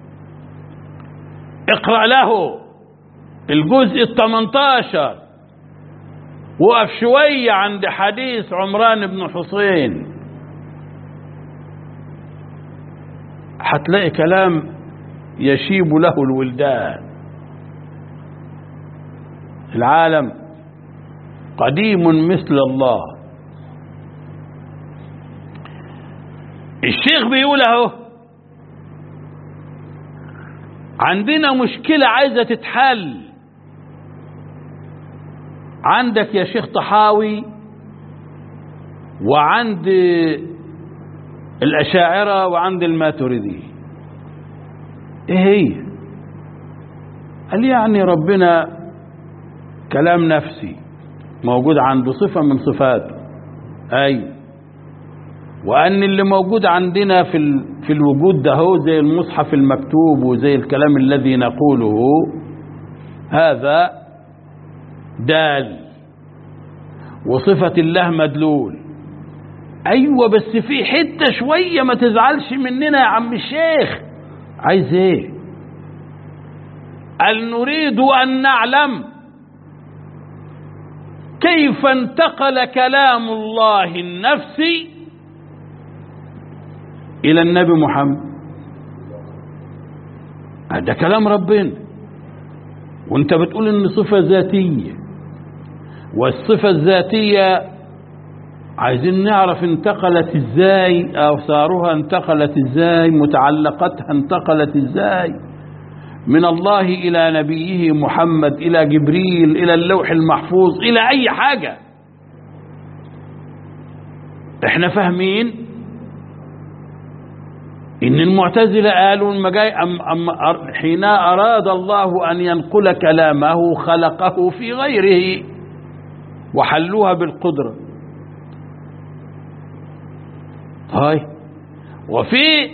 اقرا له الجزء ال 18 وقف شويه عند حديث عمران بن حسين هتلاقي كلام يشيب له الولدان العالم قديم مثل الله الشيخ بيقول اهو عندنا مشكلة عايزة تتحل عندك يا شيخ طحاوي وعند الأشاعرة وعند الماتريدي ايه هي قال يعني ربنا كلام نفسي موجود عنده صفة من صفاته أي وأن اللي موجود عندنا في ال... في الوجود ده هو زي المصحف المكتوب وزي الكلام الذي نقوله هذا دال وصفة الله مدلول أيوة بس في حتة شوية ما تزعلش مننا يا عم الشيخ عايز ايه قال نريد أن نعلم كيف انتقل كلام الله النفسي إلى النبي محمد ده كلام ربنا وانت بتقول ان صفة ذاتية والصفة الذاتية عايزين نعرف انتقلت ازاي اوثارها انتقلت ازاي متعلقاتها انتقلت ازاي من الله الى نبيه محمد الى جبريل الى اللوح المحفوظ الى اي حاجة احنا فاهمين ان المعتزلة قالوا المجاي أم أم حين اراد الله ان ينقل كلامه خلقه في غيره وحلوها بالقدره هاي وفي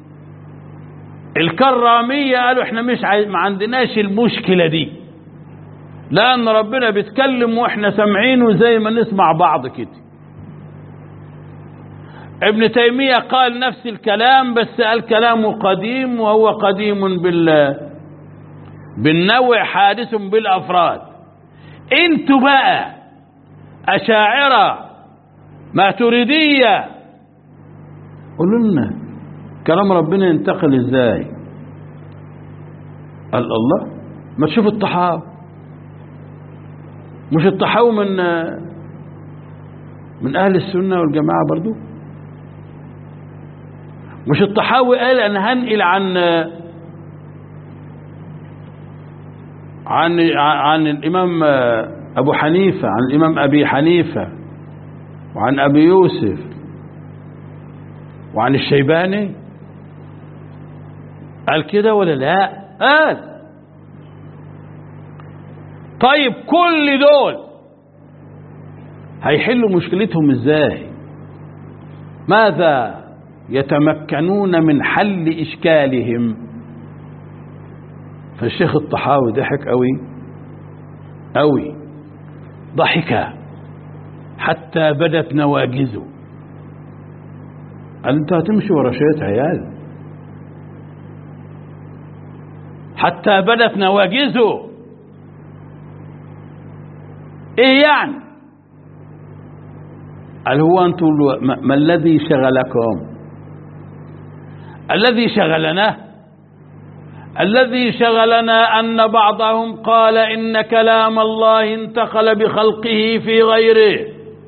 الكرامية قالوا احنا مش عايز ما عندناش المشكلة دي لأن ربنا بيتكلم واحنا سامعينه زي ما نسمع بعض كده ابن تيمية قال نفس الكلام بس قال كلامه قديم وهو قديم بال بالنوع حادث بالأفراد انتوا بقى أشاعرة ماتريدية قولوا لنا كلام ربنا ينتقل ازاي قال الله ما تشوف الطحاوي مش الطحاوي من من اهل السنه والجماعه برضو مش الطحاوي قال انا هنقل عن عن عن الامام ابو حنيفه عن الامام ابي حنيفه وعن ابي يوسف وعن الشيباني قال كده ولا لا قال طيب كل دول هيحلوا مشكلتهم ازاي ماذا يتمكنون من حل اشكالهم فالشيخ الطحاوي ضحك قوي قوي ضحك حتى بدت نواجزه قال انت هتمشي ورا شويه عيال حتى بدت نواجزه ايه يعني قال هو انتم ما ما الذي شغلكم الذي شغلنا الذي شغلنا أن بعضهم قال إن كلام الله انتقل بخلقه في غيره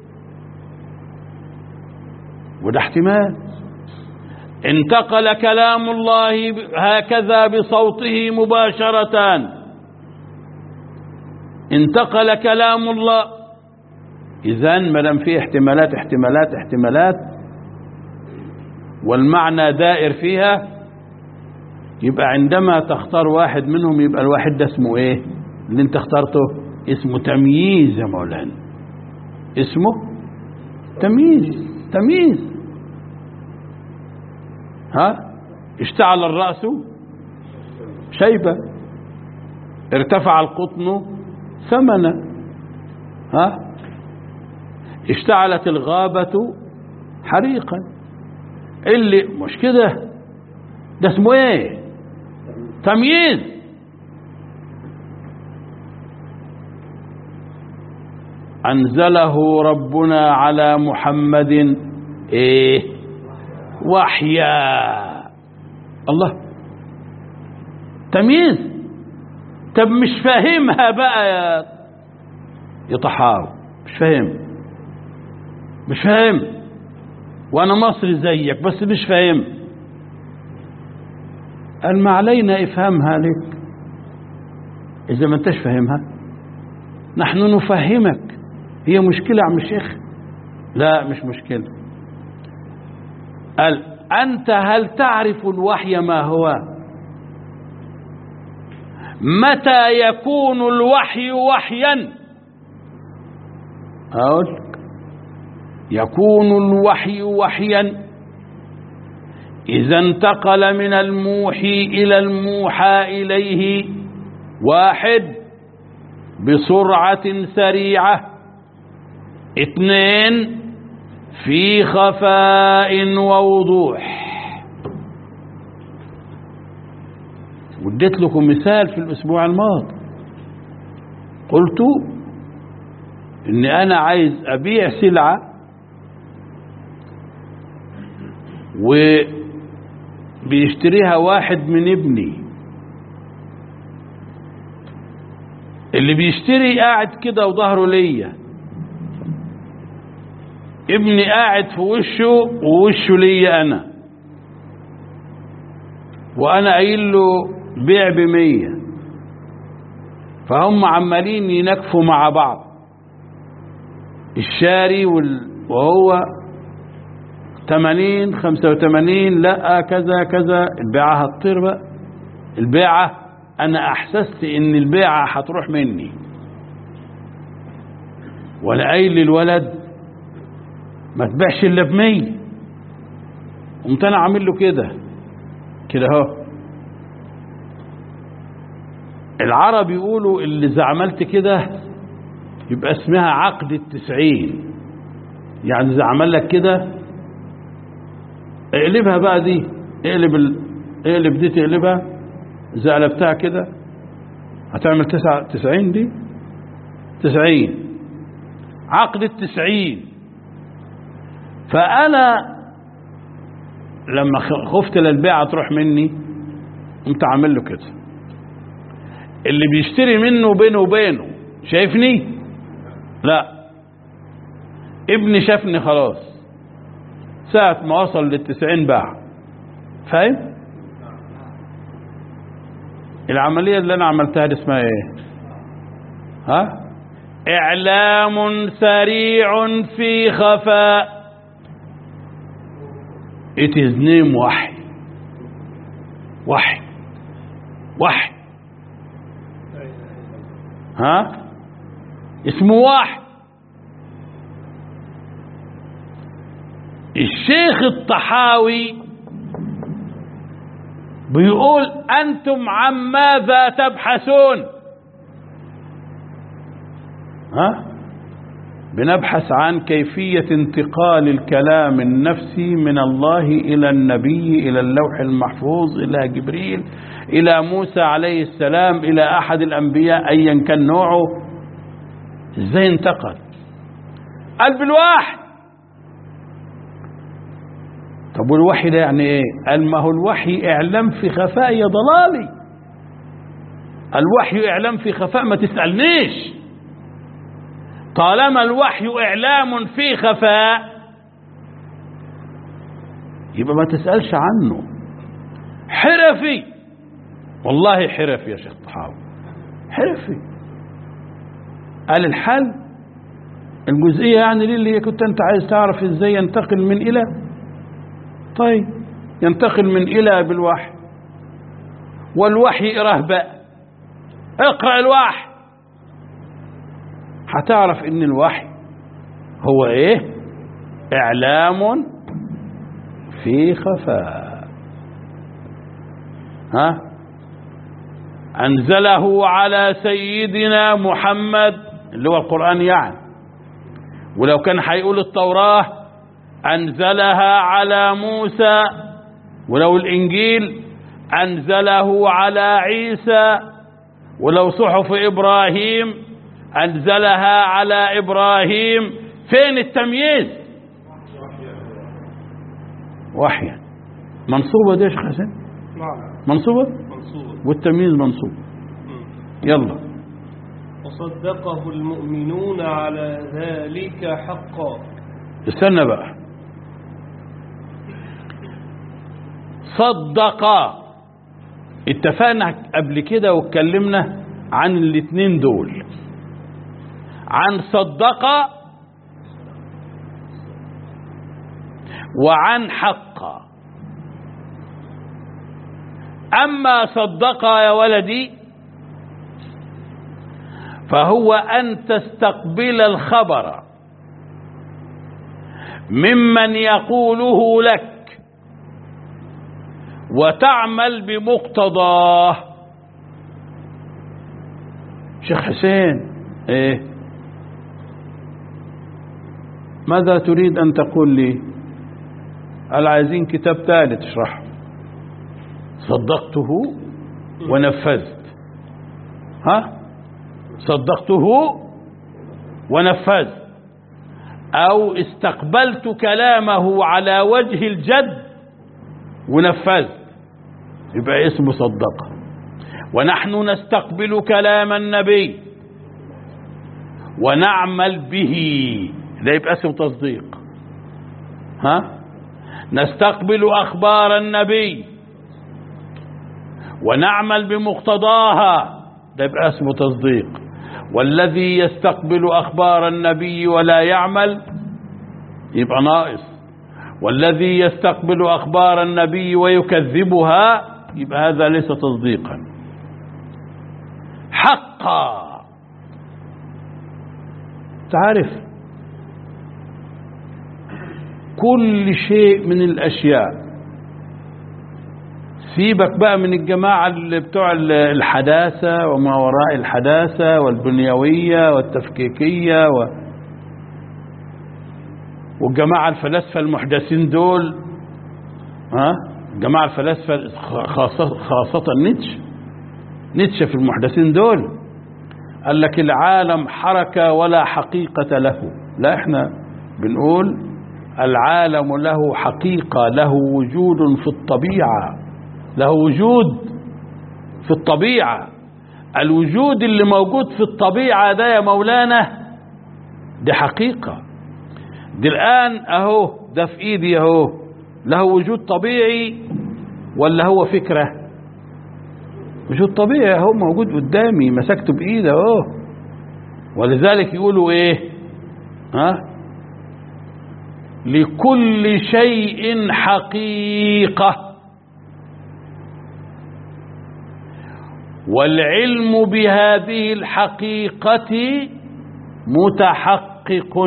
وده احتمال انتقل كلام الله هكذا بصوته مباشرة انتقل كلام الله إذا ما دام فيه احتمالات احتمالات احتمالات والمعنى دائر فيها يبقى عندما تختار واحد منهم يبقى الواحد ده اسمه ايه اللي انت اخترته اسمه تمييز يا مولانا اسمه تمييز تمييز ها اشتعل الرأس شيبة ارتفع القطن ثمنا ها اشتعلت الغابة حريقا اللي مش كده ده اسمه ايه تمييز أنزله ربنا على محمد إيه وحيا الله تمييز طب مش فاهمها بقى يا يا طحاوي مش فاهم مش فاهم وانا مصري زيك بس مش فاهم قال ما علينا افهامها لك اذا ما انتش فاهمها نحن نفهمك هي مشكلة يا عم الشيخ لا مش مشكلة قال أنت هل تعرف الوحي ما هو متى يكون الوحي وحيا أقول لك يكون الوحي وحيا إذا انتقل من الموحي إلى الموحى إليه واحد بسرعة سريعة اثنين في خفاء ووضوح وديت لكم مثال في الأسبوع الماضي قلت إن أنا عايز أبيع سلعة وبيشتريها واحد من ابني اللي بيشتري قاعد كده وظهره ليا ابني قاعد في وشه ووشه ليا انا وانا قايل له بيع بمية فهم عمالين ينكفوا مع بعض الشاري وال... وهو 80 85 لا كذا كذا البيعة هتطير بقى البيعة انا احسست ان البيعة هتروح مني ولا قايل للولد ما تبيعش الا بمية قمت انا عامل له كده كده اهو العرب يقولوا اللي اذا عملت كده يبقى اسمها عقد التسعين يعني اذا عمل لك كده اقلبها بقى دي اقلب ال... اقلب دي تقلبها اذا قلبتها كده هتعمل تسعة تسعين دي تسعين عقد التسعين فأنا لما خفت للبيعة تروح مني قمت عامل له كده اللي بيشتري منه بينه وبينه شايفني لا ابني شافني خلاص ساعة ما وصل للتسعين باع فاهم العملية اللي انا عملتها دي اسمها ايه ها اعلام سريع في خفاء it is name وحي وحي وحي ها اسمه وحي الشيخ الطحاوي بيقول أنتم عن ماذا تبحثون ها بنبحث عن كيفية انتقال الكلام النفسي من الله إلى النبي إلى اللوح المحفوظ إلى جبريل إلى موسى عليه السلام إلى أحد الأنبياء أيا كان نوعه إزاي انتقل قال بالوحي طب والوحي ده يعني ايه قال ما هو الوحي اعلام في خفاء يا ضلالي الوحي اعلام في خفاء ما تسألنيش طالما الوحي اعلام في خفاء يبقى ما تسألش عنه حرفي والله حرفي يا شيخ طحاوي حرفي قال الحل الجزئية يعني دي اللي كنت انت عايز تعرف ازاي ينتقل من الى طيب ينتقل من الى بالوحي والوحي رهبة اقرأ الوحي هتعرف ان الوحي هو ايه اعلام في خفاء ها انزله على سيدنا محمد اللي هو القرآن يعني ولو كان هيقول التوراة أنزلها على موسى ولو الإنجيل أنزله على عيسى ولو صحف إبراهيم أنزلها على إبراهيم فين التمييز وحيا منصوبة دي يا شيخ حسين نعم منصوبة منصوب والتمييز منصوب يلا وصدقه المؤمنون على ذلك حقا استنى بقى صدق اتفقنا قبل كده واتكلمنا عن الاتنين دول عن صدق وعن حق أما صدق يا ولدي فهو أن تستقبل الخبر ممن يقوله لك وتعمل بمقتضاه شيخ حسين ايه ماذا تريد ان تقول لي هل عايزين كتاب ثالث اشرحه صدقته ونفذت ها صدقته ونفذت أو استقبلت كلامه على وجه الجد ونفذت يبقى اسمه صدق ونحن نستقبل كلام النبي ونعمل به ده يبقى اسمه تصديق ها نستقبل أخبار النبي ونعمل بمقتضاها ده يبقى اسمه تصديق والذي يستقبل أخبار النبي ولا يعمل يبقى ناقص والذي يستقبل أخبار النبي ويكذبها يبقى هذا ليس تصديقا حقا تعرف كل شيء من الأشياء سيبك بقى من الجماعة اللي بتوع الحداثة وما وراء الحداثة والبنيوية والتفكيكية و... والجماعة الفلاسفة المحدثين دول ها الجماعة الفلاسفة خاصة, خاصة نيتشه نيتشه في المحدثين دول قال لك العالم حركة ولا حقيقة له لا احنا بنقول العالم له حقيقة له وجود في الطبيعة له وجود في الطبيعة الوجود اللي موجود في الطبيعة ده يا مولانا دي حقيقة دي الآن أهو ده في إيدي أهو له وجود طبيعي ولا هو فكرة وجود طبيعي أهو موجود قدامي مسكته بإيدي أهو ولذلك يقولوا إيه ها لكل شيء حقيقه والعلم بهذه الحقيقة متحقق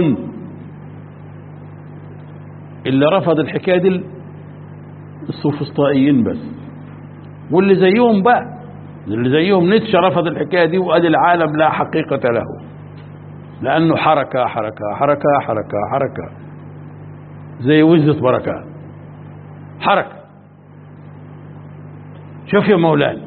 اللي رفض الحكاية دي السوفسطائيين بس واللي زيهم بقى اللي زيهم نيتشه رفض الحكاية دي وقال العالم لا حقيقة له لأنه حركة حركة حركة حركة حركة زي وزة بركات حركة شوف يا مولاي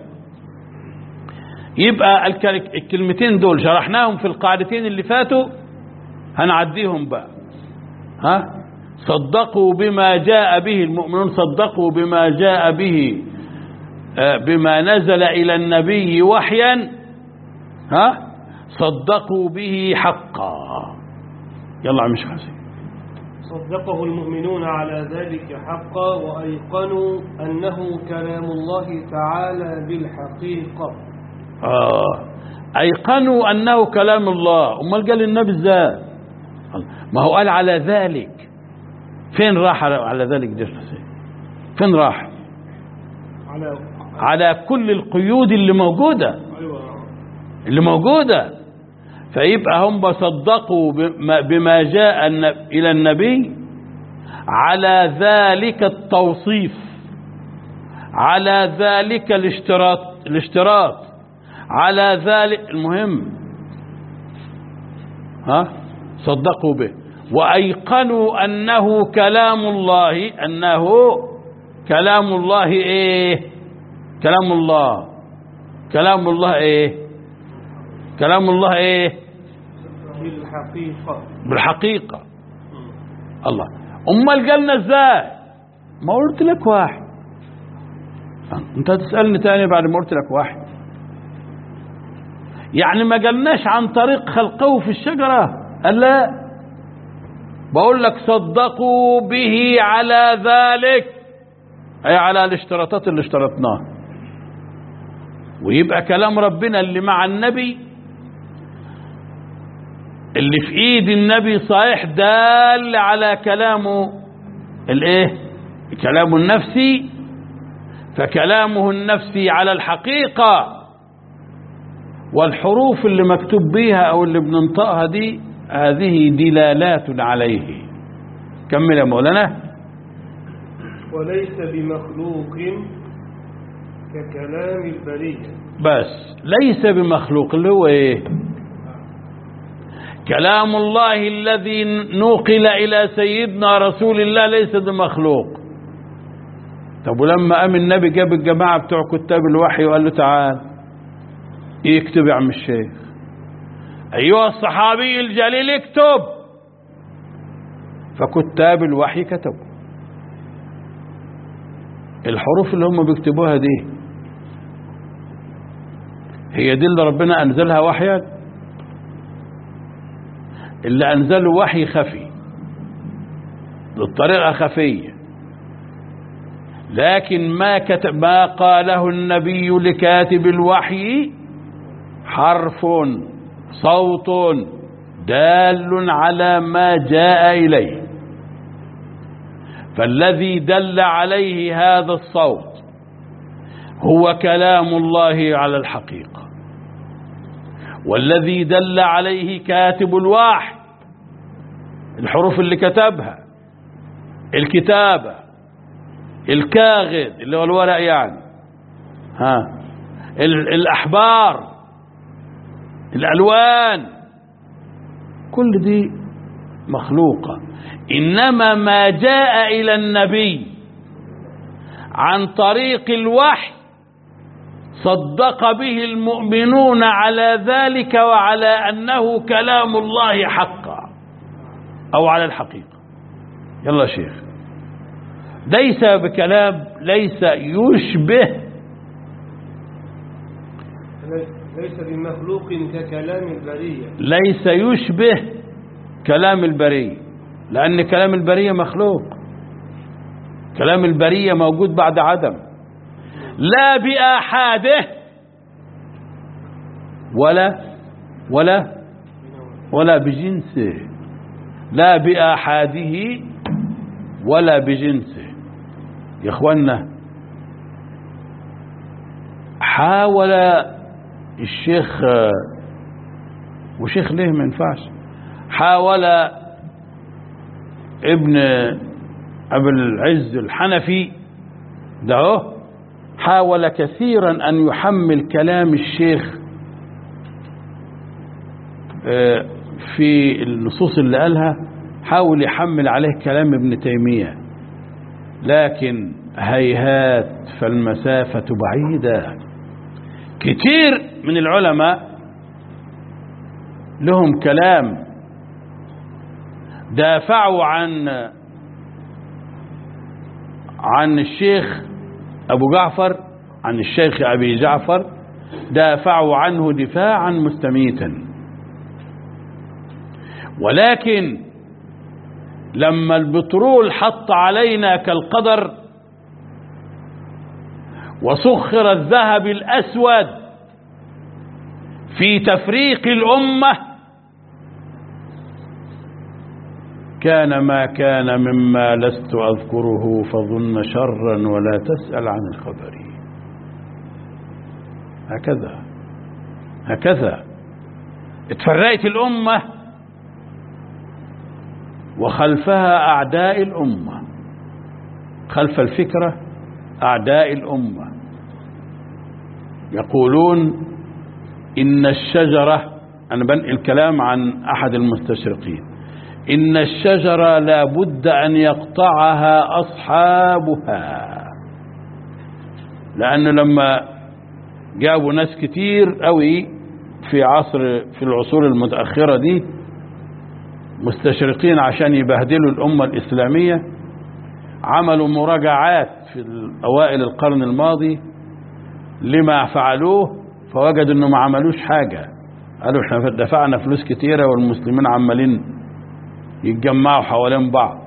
يبقى الكل- الكلمتين دول شرحناهم في القاعدتين اللي فاتوا هنعديهم بقى ها صدقوا بما جاء به المؤمنون صدقوا بما جاء به آه، بما نزل إلى النبي وحيا ها صدقوا به حقا يلا عم شيخ حسين صدقه المؤمنون على ذلك حقا وأيقنوا أنه كلام الله تعالى بالحقيقة آه أيقنوا أنه كلام الله أمال قال النبي ازاي ما هو قال على ذلك فين راح على- على ذلك ده حسين فين راح على على كل القيود اللي موجودة أيوة اللي موجودة فيبقى هم صدقوا بما- بما جاء الن- إلى النبي على ذلك التوصيف على ذلك الاشتراط الاشتراط على ذلك المهم ها صدقوا به وأيقنوا أنه كلام الله أنه كلام الله إيه كلام الله كلام الله إيه كلام الله إيه بالحقيقة بالحقيقة الله أمال قالنا إزاي ما قلت لك واحد أنت هتسألني تاني بعد ما قلت لك واحد يعني ما قالناش عن طريق خلقه في الشجرة قال لا بقول لك صدقوا به على ذلك أي على الاشتراطات اللي اشترطناها ويبقى كلام ربنا اللي مع النبي اللي في ايد النبي صحيح دال على كلامه الايه كلامه النفسي فكلامه النفسي على الحقيقة والحروف اللي مكتوب بيها او اللي بننطقها دي هذه دلالات عليه كمل يا مولانا وليس بمخلوق ككلام البرية بس ليس بمخلوق اللي هو ايه كلام الله الذي نوقل الى سيدنا رسول الله ليس بمخلوق طب ولما قام النبي جاب الجماعه بتوع كتاب الوحي وقال له تعال يكتب يا عم الشيخ ايها الصحابي الجليل اكتب فكتاب الوحي كتبوا الحروف اللي هم بيكتبوها دي هي دي اللي ربنا أنزلها وحيا اللي أنزله وحي خفي بالطريقة خفية لكن ما كتب ما قاله النبي لكاتب الوحي حرف صوت دال على ما جاء إليه فالذي دل عليه هذا الصوت هو كلام الله على الحقيقة والذي دل عليه كاتب الواحد الحروف اللي كتبها الكتابة الكاغد اللي هو الورق يعني ها ال- الأحبار الألوان كل دي مخلوقة إنما ما جاء إلى النبي عن طريق الوحي صدق به المؤمنون على ذلك وعلى أنه كلام الله حقا أو على الحقيقة يلا يا شيخ ليس بكلام ليس يشبه ليس بمخلوق ككلام البرية ليس يشبه كلام البرية لأن كلام البرية مخلوق كلام البرية موجود بعد عدم لا بآحاده ولا ولا ولا بجنسه لا بآحاده ولا بجنسه يا اخوانا حاول الشيخ وشيخ ليه ما ينفعش حاول ابن ابو العز الحنفي ده اهو حاول كثيرا ان يحمل كلام الشيخ آه، في النصوص اللي قالها حاول يحمل عليه كلام ابن تيمية لكن هيهات فالمسافة بعيدة كتير من العلماء لهم كلام دافعوا عن عن الشيخ أبو جعفر عن الشيخ أبي جعفر دافعوا عنه دفاعا مستميتا ولكن لما البترول حط علينا كالقدر وسخر الذهب الأسود في تفريق الأمة كان ما كان مما لست أذكره فظن شرا ولا تسأل عن الخبر هكذا هكذا اتفرقت الأمة وخلفها أعداء الأمة خلف الفكرة أعداء الأمة يقولون إن الشجرة أنا بنقل الكلام عن أحد المستشرقين إن الشجرة لا بد أن يقطعها أصحابها لأنه لما جابوا ناس كتير قوي في عصر في العصور المتأخرة دي مستشرقين عشان يبهدلوا الأمة الإسلامية عملوا مراجعات في أوائل القرن الماضي لما فعلوه فوجدوا انه ما عملوش حاجة قالوا احنا دفعنا فلوس كتيرة والمسلمين عمالين يتجمعوا حوالين بعض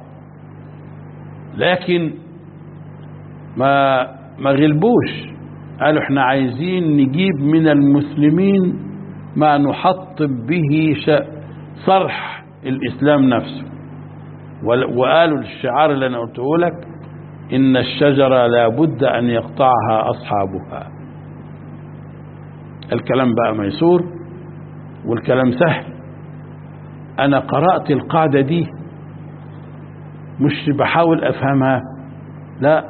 لكن ما ما غلبوش قالوا احنا عايزين نجيب من المسلمين ما نحطب به صرح الإسلام نفسه وقالوا الشعار اللي أنا قلته لك إن الشجرة لابد أن يقطعها أصحابها الكلام بقى ميسور والكلام سهل أنا قرأت القاعدة دي مش بحاول أفهمها لا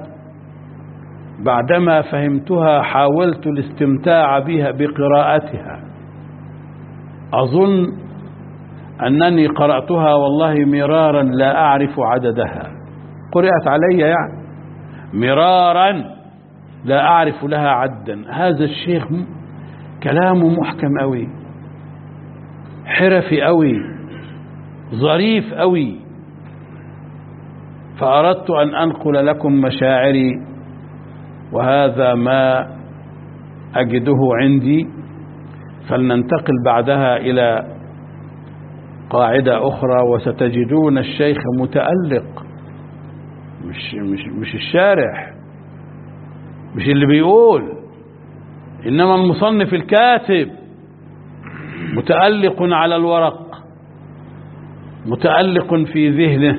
بعدما فهمتها حاولت الاستمتاع بها بقراءتها أظن أنني قرأتها والله مرارا لا أعرف عددها قرأت علي يعني مرارا لا أعرف لها عدا هذا الشيخ كلامه محكم أوي حرفي أوي ظريف أوي فأردت أن أنقل لكم مشاعري وهذا ما أجده عندي فلننتقل بعدها إلى قاعدة أخرى وستجدون الشيخ متألق مش, مش, مش الشارح مش اللي بيقول إنما المصنف الكاتب متألق على الورق متألق في ذهنه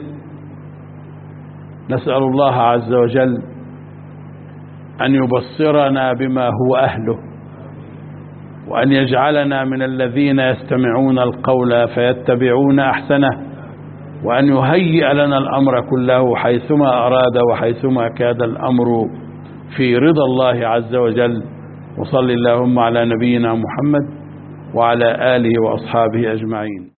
نسأل الله عز وجل أن يبصرنا بما هو أهله وأن يجعلنا من الذين يستمعون القول فيتبعون أحسنه وأن يهيئ لنا الأمر كله حيثما أراد وحيثما كاد الأمر في رضا الله عز وجل وصل اللهم على نبينا محمد وعلى آله وأصحابه أجمعين